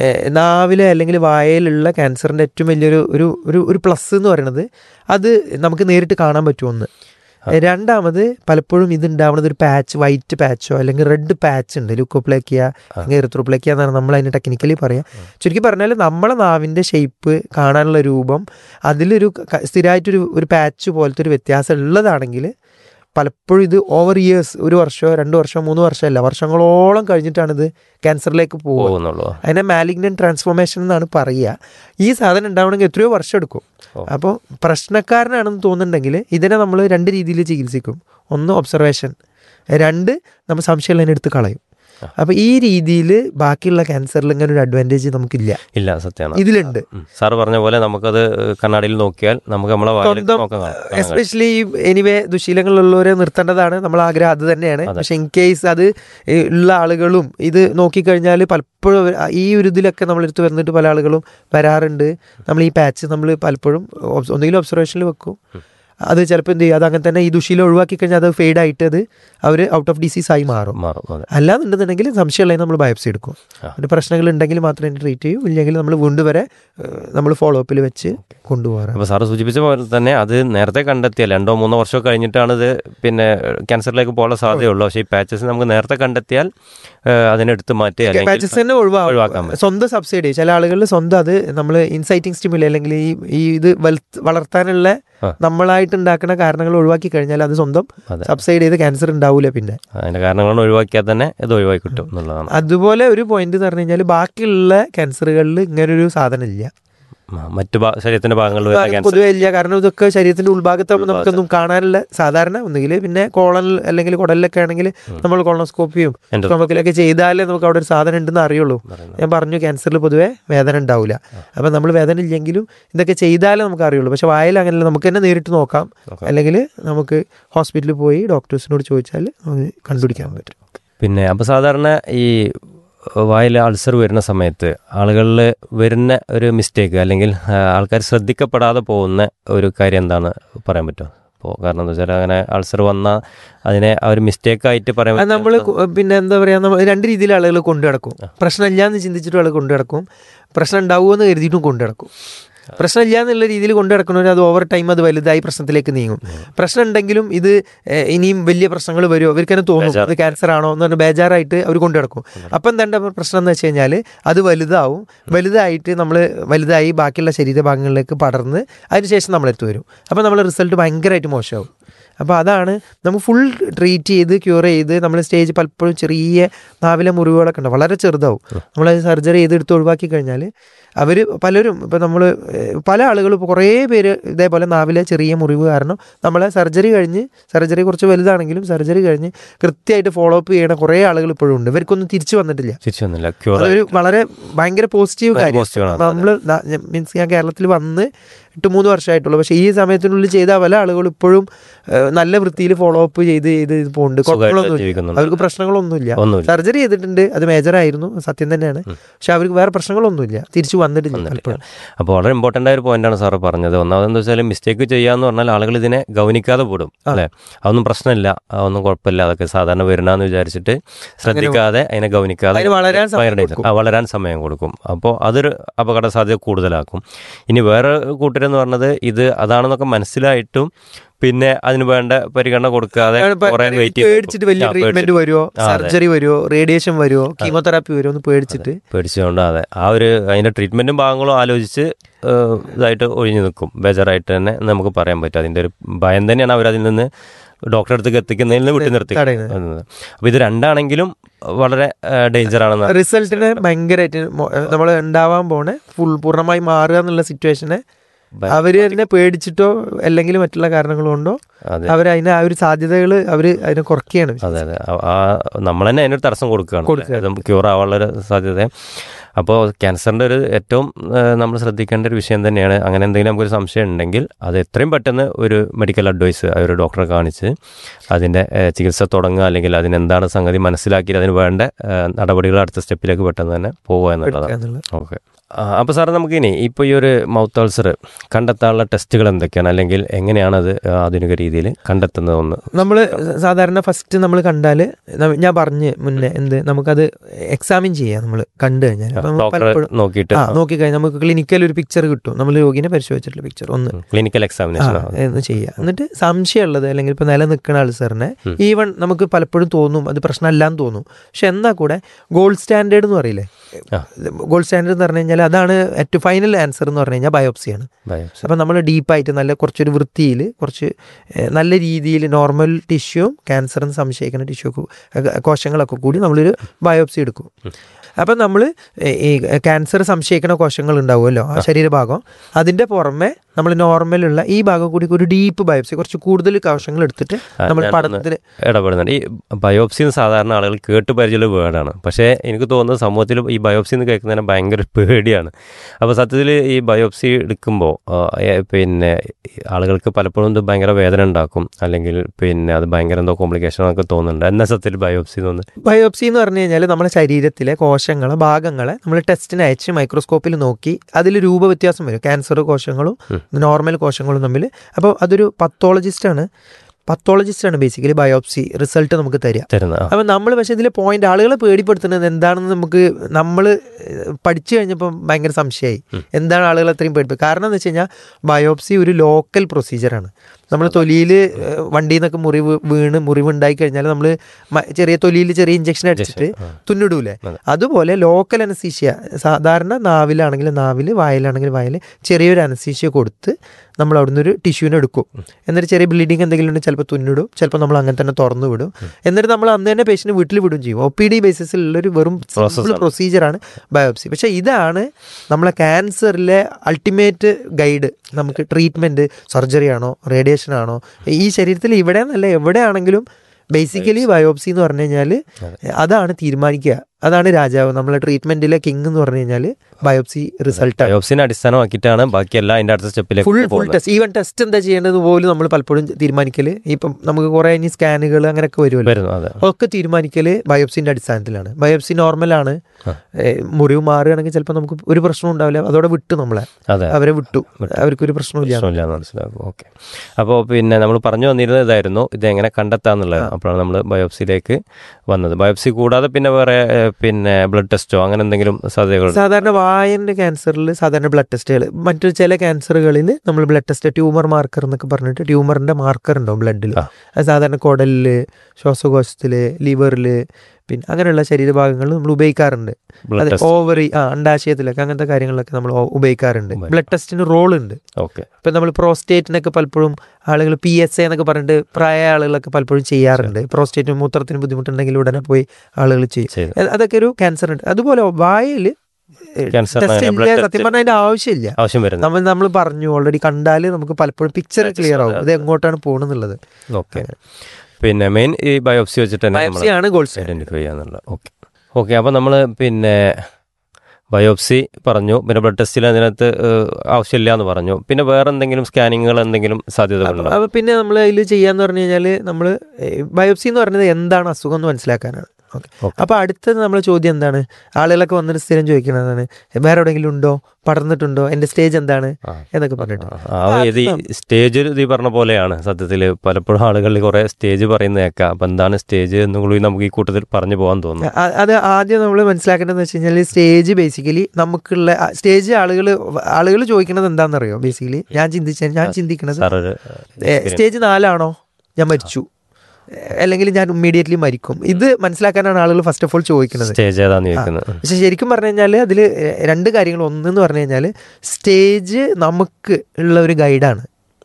നാവിലെ അല്ലെങ്കിൽ വായയിലുള്ള ക്യാൻസറിൻ്റെ ഏറ്റവും വലിയൊരു ഒരു ഒരു ഒരു പ്ലസ് എന്ന് പറയുന്നത് അത് നമുക്ക് നേരിട്ട് കാണാൻ പറ്റും ഒന്ന് രണ്ടാമത് പലപ്പോഴും ഇത് ഉണ്ടാവുന്നത് ഒരു പാച്ച് വൈറ്റ് പാച്ചോ അല്ലെങ്കിൽ റെഡ് പാച്ച് ഉണ്ട് ലുക്കോപ്ലേക്കിയ അല്ലെങ്കിൽ എറിത്രോപ്ലേക്കിയ എന്നാണ് നമ്മൾ അതിന് ടെക്നിക്കലി പറയുക ചുരുക്കി പറഞ്ഞാൽ നമ്മളെ നാവിൻ്റെ ഷേപ്പ് കാണാനുള്ള രൂപം അതിലൊരു ക- സ്ഥിരമായിട്ടൊരു ഒരു പാച്ച് പോലത്തെ ഒരു വ്യത്യാസം ഉള്ളതാണെങ്കിൽ പലപ്പോഴും ഇത് ഓവർ ഇയേഴ്സ് ഒരു വർഷമോ രണ്ട് വർഷമോ മൂന്ന് വർഷമല്ല വർഷങ്ങളോളം കഴിഞ്ഞിട്ടാണ് ഇത് ക്യാൻസറിലേക്ക് പോകുക പോകുന്നുള്ളൂ അതിനെ മാലിഗ്നൻ ട്രാൻസ്ഫോർമേഷൻ എന്നാണ് പറയുക ഈ സാധനം ഉണ്ടാവണമെങ്കിൽ എത്രയോ വർഷം എടുക്കും ഓ. അപ്പോൾ പ്രശ്നക്കാരനാണെന്ന് തോന്നുന്നുണ്ടെങ്കിൽ ഇതിനെ നമ്മൾ രണ്ട് രീതിയിൽ ചികിത്സിക്കും ഒന്ന് ഒബ്സർവേഷൻ രണ്ട് നമ്മൾ സംശയമുള്ളതിനെ എടുത്ത് കളയും ആ. അപ്പോൾ ഈ രീതിയിൽ ബാക്കിയുള്ള ക്യാൻസറിൽ ഇങ്ങനെ ഒരു അഡ്വാൻറ്റേജ് നമുക്കില്ല ഇല്ല സത്യമാണ് ഇതിലുണ്ട് സാറ് പറഞ്ഞ പോലെ നമുക്കത് കണ്ണാടിയിൽ നോക്കിയാൽ നമുക്ക് നമ്മളെ വായിൽ സ്വന്തം നോക്കാൻ കാണാം. കാണാൻ കഴിയും. എസ്പെഷ്യലി എനിവേ ദുശീലങ്ങളുള്ളവരെ നിർത്തേണ്ടതാണ് നമ്മൾ ആഗ്രഹം അത് തന്നെയാണ് അതെ. പക്ഷെ ഇൻ കേസ് അത് ഈ ഉള്ള ആളുകളും ഇത് നോക്കിക്കഴിഞ്ഞാൽ പലപ്പോഴും അവർ- ഈ ഒരു ഇതിലൊക്കെ നമ്മളെടുത്ത് വന്നിട്ട് പല ആളുകളും വരാറുണ്ട് നമ്മൾ ഈ പാച്ച് നമ്മൾ പലപ്പോഴും ഒബ്സ്- ഒന്നുകിലും ഒബ്സർവേഷനിൽ വെക്കും അത് ചിലപ്പോൾ എന്ത് ചെയ്യും അത് അങ്ങനെ തന്നെ ഈ ദുശീലം ഒഴിവാക്കി കഴിഞ്ഞാൽ അത് ഫെയ്ഡ് ആയിട്ട് അത് അവർ ഔട്ട് ഓഫ് ഡിസീസ് ആയി മാറും മാറും അതെ അല്ലാന്നുണ്ടെന്നുണ്ടെങ്കിൽ സംശയമുള്ളതിന് നമ്മൾ ബയോപ്സി എടുക്കും ആ. ഒരു പ്രശ്നങ്ങൾ ഉണ്ടെങ്കിൽ മാത്രമേ ട്രീറ്റ് ചെയ്യൂ ഇല്ലെങ്കിൽ നമ്മൾ വീണ്ടും വരെ നമ്മൾ ഫോളോ അപ്പിൽ വെച്ച് കൊണ്ടുപോകാറ് അപ്പോൾ സാറ് സൂചിപ്പിച്ച പോലെ തന്നെ അത് നേരത്തെ കണ്ടെത്തിയാൽ രണ്ടോ മൂന്നോ വർഷമോ കഴിഞ്ഞിട്ടാണ് ഇത് പിന്നെ ക്യാൻസറിലേക്ക് പോകാൻ സാധ്യതയുള്ളൂ പക്ഷേ ഈ പാച്ചസ് നമുക്ക് നേരത്തെ കണ്ടെത്തിയാൽ ഏഹ്, അതിനെടുത്ത് മാറ്റി അല്ലെങ്കിൽ പാച്ചസ് തന്നെ ഒഴിവാക്കാൻ ഒഴിവാക്കാം പറ്റും. സ്വന്തം സബ്സിഡി ചില ആളുകളിൽ സ്വന്തം അത് നമ്മൾ ഇൻസൈറ്റിംഗ് സ്റ്റിമുല അല്ലെങ്കിൽ ഈ ഈ ഇത് വലുത്ത് വളർത്താനുള്ള ആ. നമ്മളായിട്ട് ഉണ്ടാക്കുന്ന കാരണങ്ങൾ ഒഴിവാക്കി കഴിഞ്ഞാൽ അത് സ്വന്തം അതെ സബ്സൈഡ് ചെയ്ത് ക്യാൻസർ ഉണ്ടാവില്ല പിന്നെ അതിന്റെ കാരണങ്ങൾ ഒഴിവാക്കിയാൽ തന്നെ ഇത് ഒഴിവാക്കി കിട്ടും എന്നുള്ളതാണ് അതുപോലെ ഒരു പോയിന്റ് എന്ന് പറഞ്ഞു കഴിഞ്ഞാൽ ബാക്കിയുള്ള ക്യാൻസറുകളിൽ ഇങ്ങനൊരു സാധനം ഇല്ല ആ, മറ്റു ഭാ- ശരീരത്തിന്റെ ഭാഗങ്ങളിൽ വരുന്ന ക്യാൻസർ പൊതുവെ ഇല്ല കാരണം ഇതൊക്കെ ശരീരത്തിന്റെ ഉൾഭാഗത്ത് നമുക്കൊന്നും കാണാനില്ല സാധാരണ ഒന്നുകിൽ പിന്നെ കോളൻ അല്ലെങ്കിൽ കുടലിലൊക്കെ ആണെങ്കിൽ നമ്മൾ കോളനോസ്കോപ്പിയും എൻഡോ- സ്tomachലൊക്കെ ചെയ്താലേ നമുക്ക് അവിടെ ഒരു സാധനം ഉണ്ടെന്ന് അറിയുള്ളൂ പറയുന്നത്. ഞാൻ പറഞ്ഞു ക്യാൻസറിൽ പൊതുവേ വേദന ഉണ്ടാവില്ല അപ്പം നമ്മൾ വേദന ഇല്ലെങ്കിലും ഇതൊക്കെ ചെയ്താലേ നമുക്ക് അറിയുള്ളൂ പക്ഷെ വായിൽ അങ്ങനെയല്ല നമുക്ക് തന്നെ നേരിട്ട് നോക്കാം നോക്കാം. അല്ലെങ്കിൽ നമുക്ക് ഹോസ്പിറ്റലിൽ പോയി ഡോക്ടേഴ്സിനോട് ചോദിച്ചാൽ നമുക്ക് കണ്ടുപിടിക്കാൻ പറ്റും പിന്നെ അപ്പോൾ സാധാരണ ഈ വായിൽ അൾസർ വരുന്ന സമയത്ത് ആളുകളിൽ വരുന്ന ഒരു മിസ്റ്റേക്ക് അല്ലെങ്കിൽ ആൾക്കാർ ശ്രദ്ധിക്കപ്പെടാതെ പോകുന്ന ഒരു കാര്യം എന്താണ് പറയാൻ പറ്റുമോ അപ്പോൾ കാരണം എന്താ വെച്ചാൽ അങ്ങനെ അൾസർ വന്നാൽ അതിനെ ആ ഒരു മിസ്റ്റേക്ക് ആയിട്ട് പറയാൻ അത് നമ്മൾ പിന്നെ എന്താ പറയുക നമ്മൾ രണ്ട് രീതിയിൽ ആളുകൾ കൊണ്ടു നടക്കും പ്രശ്നമില്ല എന്ന് ചിന്തിച്ചിട്ടും ആൾ കൊണ്ടു നടക്കും പ്രശ്നം ഉണ്ടാവുമെന്ന് കരുതിയിട്ടും കൊണ്ടു നടക്കും പ്രശ്നമില്ല എന്നുള്ള രീതിയിൽ കൊണ്ടു നടക്കണവർ അത് ഓവർ ടൈം അത് വലുതായി പ്രശ്നത്തിലേക്ക് നീങ്ങും പ്രശ്നം ഉണ്ടെങ്കിലും ഇത് ഏഹ്, ഇനിയും വലിയ പ്രശ്നങ്ങൾ വരുമോ അവർക്ക് തന്നെ തോന്നും ബേജാർ. ഇത് ക്യാൻസർ ആണോ എന്ന് പറഞ്ഞ് ബേജാറായിട്ട് അവർ കൊണ്ടു നടക്കും അപ്പം എന്താ പ്രശ്നം എന്ന് വെച്ച് കഴിഞ്ഞാൽ അത് വലുതാവും വലുതായിട്ട് നമ്മൾ വലുതായി ബാക്കിയുള്ള ശരീരഭാഗങ്ങളിലേക്ക് പടർന്ന് അതിനുശേഷം നമ്മളെടുത്ത് വരും അപ്പം നമ്മൾ റിസൾട്ട് ഭയങ്കരമായിട്ട് മോശമാവും അപ്പോൾ അതാണ് നമ്മൾ ഫുൾ ട്രീറ്റ് ചെയ്ത് ക്യൂർ ചെയ്ത് നമ്മൾ സ്റ്റേജ് പലപ്പോഴും ചെറിയ നാവിലെ മുറിവുകളൊക്കെ ഉണ്ട് വളരെ ചെറുതാവും നമ്മൾ സർജറി ചെയ്ത് എടുത്ത് ഒഴിവാക്കി കഴിഞ്ഞാൽ അവർ പലരും ഇപ്പം നമ്മൾ പല ആളുകളും ഇപ്പോൾ കുറേ പേര് ഇതേപോലെ നാവിലെ ചെറിയ മുറിവ് കാരണം നമ്മളെ സർജറി കഴിഞ്ഞ് സർജറി കുറച്ച് വലുതാണെങ്കിലും സർജറി കഴിഞ്ഞ് കൃത്യമായിട്ട് ഫോളോ അപ്പ് ചെയ്യണ കുറേ ആളുകൾ ഇപ്പോഴും ഉണ്ട് ഇവർക്കൊന്നും തിരിച്ചു വന്നിട്ടില്ല തിരിച്ചു വന്നില്ല ക്യൂർ അതൊരു വളരെ ഭയങ്കര പോസിറ്റീവ് കാര്യം പോസിറ്റീവ് ആണ് നമ്മൾ മീൻസ് ഞാൻ കേരളത്തിൽ വന്ന് എട്ട് മൂന്ന് വർഷമായിട്ടുള്ളൂ പക്ഷേ ഈ സമയത്തിനുള്ളിൽ ചെയ്ത പല ആളുകളും ഇപ്പോഴും ഏഹ്, നല്ല വൃത്തിയിൽ ഫോളോ അപ്പ് ചെയ്ത് ചെയ്ത് ഇത് പോകുന്നുണ്ട് സുഖമായിട്ട് കുഴപ്പങ്ങളൊന്നുമില്ല ജീവിക്കുന്നുണ്ട് അവർക്ക് പ്രശ്നങ്ങളൊന്നുമില്ല ഒന്നുമില്ല സർജറി ചെയ്തിട്ടുണ്ട് അത് മേജർ ആയിരുന്നു സത്യം തന്നെയാണ് പക്ഷെ അവർക്ക് വേറെ പ്രശ്നങ്ങളൊന്നുമില്ല തിരിച്ചു വന്നിട്ടില്ല പലപ്പോഴും അപ്പോൾ വളരെ ഇമ്പോർട്ടൻ്റ് ആയ ഒരു പോയിന്റാണ് സാറ് പറഞ്ഞത് ഒന്നാമത് എന്താ വെച്ചാൽ മിസ്റ്റേക്ക് ചെയ്യാന്ന് പറഞ്ഞാൽ ആളുകൾ ഇതിനെ ഗൗനിക്കാതെ പോടും അല്ലേ അതൊന്നും പ്രശ്നമില്ല അതൊന്നും കുഴപ്പമില്ല അതൊക്കെ സാധാരണ വരണമെന്ന് വിചാരിച്ചിട്ട് ശ്രദ്ധിക്കാതെ അതിനെ ഗൗനിക്കാതെ അതിന് വളരാൻ സമയം ഭയങ്കര danger. ആ, വളരാൻ സമയം കൊടുക്കും അപ്പോൾ അതൊരു അപകട സാധ്യത കൂടുതലാക്കും ഇനി വേറെ കൂട്ടരെന്ന് പറഞ്ഞത് ഇത് അതാണെന്നൊക്കെ മനസ്സിലായിട്ടും പിന്നെ അതിന് വേണ്ട പരിഗണന കൊടുക്കാതെ കുറേ വെയിറ്റ് പേടിച്ചിട്ട് വലിയ ട്രീറ്റ്മെന്റ് വരുമോ സർജറി വരുമോ റേഡിയേഷൻ വരുമോ കീമോതെറാപ്പി വരുമോ എന്ന് പേടിച്ചിട്ട് പേടിച്ചുകൊണ്ട് അതെ ആ ഒരു അതിന്റെ ട്രീറ്റ്മെന്റും ഭാഗങ്ങളും ആലോചിച്ച് ഏഹ്, ഇതായിട്ട് ഒഴിഞ്ഞു നിൽക്കും ബേജാറായിട്ട് തന്നെ നമുക്ക് പറയാൻ പറ്റും അതിന്റെ ഒരു ഭയം തന്നെയാണ് അവർ അതിൽ നിന്ന് ഡോക്ടറെ അടുത്തേക്ക് എത്തിക്കുന്നതിൽ നിന്ന് വിട്ടു നിർത്തി തടയുന്നത്. അപ്പോൾ ഇത് രണ്ടാണെങ്കിലും വളരെ ഡേഞ്ചർ ആണെന്ന് റിസൾട്ടിനെ ഭയങ്കരമായിട്ട് നമ്മൾ ഉണ്ടാവാൻ പോണെ ഫുൾ പൂർണ്ണമായി മാറുക എന്നുള്ള സിറ്റുവേഷനെ ഭയ- അവര് തന്നെ പേടിച്ചിട്ടോ അല്ലെങ്കിൽ മറ്റുള്ള കാരണങ്ങൾ കൊണ്ടോ അതെ അവർ അതിന് ആ ഒരു സാധ്യതകൾ അവർ അതിനെ കുറയ്ക്കുകയാണ് അതെ അതെ ആ- ആ നമ്മൾ തന്നെ അതിനൊരു തടസ്സം കൊടുക്കുകയാണ് കൊടുക്കുകയാണ്. ക്യൂർ ആവാനുള്ള ഒരു സാധ്യത അപ്പോൾ ക്യാൻസറിൻ്റെ ഒരു ഏറ്റവും നമ്മൾ ശ്രദ്ധിക്കേണ്ട ഒരു വിഷയം തന്നെയാണ് അങ്ങനെ എന്തെങ്കിലും നമുക്കൊരു സംശയം ഉണ്ടെങ്കിൽ അത് എത്രയും പെട്ടെന്ന് ഒരു മെഡിക്കൽ അഡ്വൈസ് ഒരു ഡോക്ടറെ കാണിച്ച് അതിൻ്റെ ഏഹ്, ചികിത്സ തുടങ്ങുക അല്ലെങ്കിൽ അതിനെന്താണ് സംഗതി മനസ്സിലാക്കി അതിന് വേണ്ട ഏഹ്, നടപടികൾ അടുത്ത സ്റ്റെപ്പിലേക്ക് പെട്ടെന്ന് തന്നെ പോവുക എന്നുള്ളതാണ് എന്നുള്ളത് ഓക്കെ അപ്പോൾ സാറേ നമുക്ക് ഇനി ഇപ്പോൾ ഈ ഒരു മൗത്ത് അൾസർ കണ്ടെത്താനുള്ള ടെസ്റ്റുകൾ എന്തൊക്കെയാണ് അല്ലെങ്കിൽ എങ്ങനെയാണത് ആധുനിക രീതിയിൽ കണ്ടെത്തുന്നത് ഒന്ന് നമ്മൾ സാധാരണ ഫസ്റ്റ് നമ്മൾ കണ്ടാൽ ഞാൻ പറഞ്ഞ് മുന്നേ എന്ത് നമുക്കത് എക്സാമിൻ ചെയ്യാം നമ്മൾ കണ്ടു കഴിഞ്ഞാൽ അപ്പൊ നമ്മൾ ഡോക്ടറെ പലപ്പോഴും നോക്കിയിട്ട് ആ നോക്കിക്കഴിഞ്ഞാൽ നമുക്ക് ക്ലിനിക്കൽ ഒരു പിക്ചർ കിട്ടും നമ്മൾ രോഗിനെ പരിശോധിച്ചിട്ടുള്ള പിക്ചർ ഒന്ന് ക്ലിനിക്കൽ ആ എക്സാമിനേഷൻ എന്ന് ചെയ്യാം എന്നിട്ട് സംശയമുള്ളത് അല്ലെങ്കിൽ ഇപ്പൊ നിലനിൽക്കുന്ന അൾസറിനെ ഉം. ഈവൺ നമുക്ക് പലപ്പോഴും തോന്നും അത് പ്രശ്നമല്ലാന്ന് തോന്നും പക്ഷെ എന്നാ കൂടെ ഗോൾഡ് സ്റ്റാൻഡേർഡ് എന്ന് പറയില്ലേ ആ. ഗോൾഡ് സ്റ്റാൻഡേർഡ് എന്ന് പറഞ്ഞു കഴിഞ്ഞാൽ അതാണ് ഏറ്റവും ഫൈനൽ ആൻസർ എന്ന് പറഞ്ഞു കഴിഞ്ഞാൽ ബയോപ്സിയാണ് ബയോപ്സി അപ്പം നമ്മൾ ഡീപ്പായിട്ട് നല്ല കുറച്ചൊരു വൃത്തിയിൽ കുറച്ച് ഏഹ്, നല്ല രീതിയിൽ നോർമൽ ടിഷ്യൂവും ക്യാൻസറിന് സംശയിക്കുന്ന ടിഷ്യൂ കോശങ്ങളൊക്കെ കൂടി നമ്മളൊരു ബയോപ്സി എടുക്കും അപ്പം നമ്മൾ ഈ ക്യാൻസർ സംശയിക്കുന്ന കോശങ്ങൾ ഉണ്ടാവുമല്ലോ ആ ശരീരഭാഗം അതിൻ്റെ പുറമെ നമ്മൾ നോർമലുള്ള ഈ ഭാഗം കൂടി ഒരു ഡീപ്പ് ബയോപ്സി കുറച്ച് കൂടുതൽ കോശങ്ങൾ എടുത്തിട്ട് ആ, നമ്മൾ ഞാനൊന്ന് പഠനത്തിന് ഇടപെടുന്നുണ്ട് ഈ ബയോപ്സി എന്ന് സാധാരണ ആളുകൾ കേട്ട് പരിചയമുള്ള വേർഡാണ് പക്ഷേ എനിക്ക് തോന്നുന്നത് സമൂഹത്തിൽ ഈ ബയോപ്സി എന്ന് കേൾക്കുന്നതിന് ഭയങ്കര പേടിയാണ് അപ്പോൾ സത്യത്തിൽ ഈ ബയോപ്സി എടുക്കുമ്പോൾ പിന്നെ ഈ ആളുകൾക്ക് പലപ്പോഴും ഇത് ഭയങ്കര വേദന ഉണ്ടാക്കും അല്ലെങ്കിൽ പിന്നെ അത് ഭയങ്കര എന്തോ കോംപ്ലിക്കേഷൻ എന്നൊക്കെ തോന്നുന്നുണ്ട് എന്നാ സത്യത്തിൽ ബയോപ്സി എന്ന് തോന്നുന്നു ബയോപ്സി എന്ന് പറഞ്ഞു കഴിഞ്ഞാൽ നമ്മുടെ ശരീരത്തിലെ കോശങ്ങളെ ഭാഗങ്ങളെ നമ്മൾ ടെസ്റ്റിന് അയച്ച് മൈക്രോസ്കോപ്പിൽ നോക്കി അതിൽ രൂപവ്യത്യാസം വരും ക്യാൻസർ കോശങ്ങളും ഉം. നോർമൽ കോശങ്ങളും തമ്മിൽ അപ്പോൾ അതൊരു പത്തോളജിസ്റ്റാണ് പത്തോളജിസ്റ്റാണ് ബേസിക്കലി ബയോപ്സി റിസൾട്ട് നമുക്ക് തരിക തരുന്നത് ആ, അപ്പം നമ്മൾ പക്ഷേ ഇതിലെ പോയിന്റ് ആളുകളെ പേടിപ്പെടുത്തുന്നത് എന്താണെന്ന് നമുക്ക് നമ്മൾ പഠിച്ചു കഴിഞ്ഞപ്പോൾ ഭയങ്കര സംശയമായി ഉം. എന്താണ് ആളുകൾ അത്രയും പേടിപ്പ് കാരണം എന്ന് വെച്ച് കഴിഞ്ഞാൽ ബയോപ്സി ഒരു ലോക്കൽ പ്രൊസീജിയറാണ് നമ്മൾ തൊലിയിൽ വണ്ടിയിൽ നിന്നൊക്കെ മുറിവ് വീണ് മുറിവ് ഉണ്ടായി കഴിഞ്ഞാൽ നമ്മൾ ചെറിയ തൊലിയിൽ ചെറിയ ഇഞ്ചക്ഷൻ അടിച്ചിട്ട് ആ. തുന്നിടൂലേ അതെ. അതുപോലെ ലോക്കൽ അനസീഷ്യ സാധാരണ നാവിലാണെങ്കിൽ നാവിൽ വായിലാണെങ്കിൽ വായിൽ ചെറിയൊരു അനസീഷ്യ കൊടുത്ത് നമ്മൾ അവിടുന്ന് ഒരു ടിഷ്യൂവിനെ എടുക്കും എന്നിട്ട് ചെറിയ ബ്ലീഡിങ് എന്തെങ്കിലും ഉണ്ടെങ്കിൽ ചിലപ്പോൾ തുന്നിടും ചിലപ്പോൾ നമ്മൾ അങ്ങനെ തന്നെ തുറന്നു വിടും എന്നിട്ട് നമ്മൾ അന്ന് തന്നെ പേഷ്യന്റ് വീട്ടിൽ വിടും ചെയ്യും ഒ പി ഡി ബേസിസിലുള്ള ഒരു വെറും Process ആണ്. പ്രൊസീജിയറാണ് ബയോപ്സി പക്ഷേ ഇതാണ് നമ്മളെ ക്യാൻസറിലെ അൾട്ടിമേറ്റ് ഗൈഡ് നമുക്ക് ട്രീറ്റ്മെൻറ്റ് സർജറി ആണോ റേഡിയേഷൻ ആണോ ഈ ശരീരത്തിൽ ഇവിടെ എന്നല്ല എവിടെയാണെങ്കിലും ബേസിക്കലി ബയോപ്സി എന്ന് പറഞ്ഞു കഴിഞ്ഞാൽ അതാണ് തീരുമാനിക്കുക അതാണ് രാജാവ് നമ്മളെ ട്രീറ്റ്മെന്റിലെ കിങ് എന്ന് പറഞ്ഞു കഴിഞ്ഞാൽ ബയോപ്സി റിസൾട്ടാണ് ബയോപ്സിനെ അടിസ്ഥാനമാക്കിയിട്ടാണ് ബാക്കിയെല്ലാം അതിന്റെ അടുത്ത സ്റ്റെപ്പിലേക്ക് ഫുൾ ഫുൾ പോകുന്നത് ടെസ്റ്റ് ഈവൻ ടെസ്റ്റ് എന്താ ചെയ്യേണ്ടത് പോലും നമ്മൾ പലപ്പോഴും തീരുമാനിക്കൽ ഇപ്പം നമുക്ക് കുറേ ഇനി സ്കാനുകൾ അങ്ങനെയൊക്കെ വരുമല്ലോ വരുന്നു അതെ ഒക്കെ തീരുമാനിക്കൽ ബയോപ്സിന്റെ അടിസ്ഥാനത്തിലാണ് ബയോപ്സി നോർമലാണ് ആ. മുറിവ് മാറുകയാണെങ്കിൽ ചിലപ്പോൾ നമുക്ക് ഒരു പ്രശ്നവും ഉണ്ടാവില്ല അതോടെ വിട്ടു നമ്മളെ അതെ അവരെ വിട്ടു വിട്ടു. അവർക്കൊരു പ്രശ്നമില്ല പ്രശ്നമില്ല മനസ്സിലാക്കും ഓക്കെ അപ്പോൾ പിന്നെ നമ്മൾ പറഞ്ഞു വന്നിരുന്നത് ഇതായിരുന്നു ഇത് എങ്ങനെ കണ്ടെത്താന്നുള്ളത് അപ്പോഴാണ് നമ്മൾ ബയോപ്സിയിലേക്ക് വന്നത് ബയോപ്സി കൂടാതെ പിന്നെ വേറെ ഏഹ്, പിന്നെ ബ്ലഡ് ടെസ്റ്റോ അങ്ങനെ എന്തെങ്കിലും സാധ്യതകൾ സാധാരണ വായന്റെ ക്യാൻസറിൽ സാധാരണ ബ്ലഡ് ടെസ്റ്റുകൾ മറ്റു ചില ക്യാൻസറുകളിൽ നമ്മൾ ബ്ലഡ് ടെസ്റ്റ് ട്യൂമർ മാർക്കർ എന്നൊക്കെ പറഞ്ഞിട്ട് ട്യൂമറിന്റെ മാർക്കർ ഉണ്ടാവും ബ്ലഡിൽ ആ. അത് സാധാരണ കുടലില് ശ്വാസകോശത്തില് ലിവറില് പിന്നെ അങ്ങനെയുള്ള ശരീരഭാഗങ്ങളിൽ നമ്മൾ ഉപയോഗിക്കാറുണ്ട് ബ്ലഡ് അതെ ടെസ്റ്റ് ഓവറി ആ അണ്ടാശയത്തിലൊക്കെ അങ്ങനത്തെ കാര്യങ്ങളിലൊക്കെ നമ്മൾ ഓ- ഉപയോഗിക്കാറുണ്ട് ഉപയോഗിക്കാം. ബ്ലഡ് ടെസ്റ്റിന് റോൾ ഉണ്ട് ഓക്കെ ഇപ്പം നമ്മൾ പ്രോസ്റ്റേറ്റിനൊക്കെ പലപ്പോഴും ആളുകൾ പി എസ് എ എന്നൊക്കെ പറഞ്ഞിട്ട് പ്രായ ആളുകളൊക്കെ പലപ്പോഴും ചെയ്യാറുണ്ട് പ്രോസ്റ്റേറ്റിന് മൂത്രത്തിന് ബുദ്ധിമുട്ടുണ്ടെങ്കിൽ ഉടനെ പോയി ആളുകൾ ചെയ്യും ചെയ്തു അത് അതൊക്കെ ഒരു ക്യാൻസർ ഉണ്ട് അതുപോലെ വായിൽ Cancer ന് ടെസ്റ്റ് blood ഇല്ല test സത്യം പറഞ്ഞാൽ അതിന്റെ ആവശ്യമില്ല ആവശ്യം വരുന്നത് നമ്മൾ നമ്മൾ പറഞ്ഞു ഓൾറെഡി കണ്ടാൽ നമുക്ക് പലപ്പോഴും പിക്ചർ ക്ലിയർ ആവും ഇത് എങ്ങോട്ടാണ് പോകണമെന്നുള്ളത് ഓക്കെ പിന്നെ മെയിൻ ഈ ബയോപ്സി വെച്ചിട്ട് തന്നെ നമ്മൾ ബയോപ്സിയാണ് ഗോൾഡ് ഐഡന്റിഫൈ ചെയ്യാന്നുള്ള ഓക്കെ ഓക്കെ അപ്പോൾ നമ്മൾ പിന്നെ ബയോപ്സി പറഞ്ഞു പിന്നെ ബ്ലഡ് ടെസ്റ്റിൽ അതിനകത്ത് ഏഹ്, ആവശ്യമില്ല എന്ന് പറഞ്ഞു പിന്നെ വേറെ എന്തെങ്കിലും സ്കാനിങ്ങുകൾ എന്തെങ്കിലും സാധ്യതകളുണ്ടോ അപ്പൊ പിന്നെ നമ്മൾ അതിൽ ചെയ്യാന്ന് പറഞ്ഞു കഴിഞ്ഞാൽ നമ്മൾ ബയോപ്സി എന്ന് പറയുന്നത് എന്താണ് അസുഖം എന്ന് മനസ്സിലാക്കാനാണ് ഓക്കെ Okay. അപ്പൊ അടുത്തത് നമ്മളെ ചോദ്യം എന്താണ് ആളുകളൊക്കെ വന്നിട്ട് സ്ഥിരം ചോദിക്കുന്നതാണ് വേറെ എവിടെയെങ്കിലും ഉണ്ടോ പടർന്നിട്ടുണ്ടോ എന്റെ സ്റ്റേജ് എന്താണ് ആ. എന്നൊക്കെ പറഞ്ഞിട്ട് ആ, ആ ഇത് സ്റ്റേജ് ഇത് ഈ പറഞ്ഞ പോലെയാണ് സത്യത്തിൽ പലപ്പോഴും ആളുകളിൽ കുറെ സ്റ്റേജ് പറയുന്ന കേൾക്കാം അപ്പം എന്താണ് സ്റ്റേജ് എന്നും കൂടി നമുക്ക് ഈ കൂട്ടത്തിൽ പറഞ്ഞു പോകാൻ തോന്നുന്നു അ- അത് ആദ്യം നമ്മൾ മനസ്സിലാക്കേണ്ടതെന്ന് വെച്ച് കഴിഞ്ഞാൽ സ്റ്റേജ് ബേസിക്കലി നമുക്കുള്ള സ്റ്റേജ് ആളുകൾ ആളുകൾ ചോദിക്കുന്നത് എന്താണെന്നറിയോ ബേസിക്കലി ഞാൻ ചിന്തിച്ച ഞാൻ ചിന്തിക്കുന്നത് സാർ ഒരു സ്റ്റേജ് നാലാണോ ഞാൻ മരിച്ചു ഏ, അല്ലെങ്കിൽ ഞാൻ ഇമ്മീഡിയറ്റ്ലി മരിക്കും ഇത് മനസ്സിലാക്കാനാണ് ആളുകൾ ഫസ്റ്റ് ഓഫ് ഓൾ ചോദിക്കുന്നത് സ്റ്റേജ് ഏതാന്ന് ചോദിക്കുന്നത് പക്ഷെ ശരിക്കും പറഞ്ഞു കഴിഞ്ഞാൽ അതിൽ രണ്ട് കാര്യങ്ങൾ ഒന്നെന്ന് പറഞ്ഞു കഴിഞ്ഞാൽ സ്റ്റേജ് നമുക്ക് ഉള്ള ഒരു ഗൈഡാണ്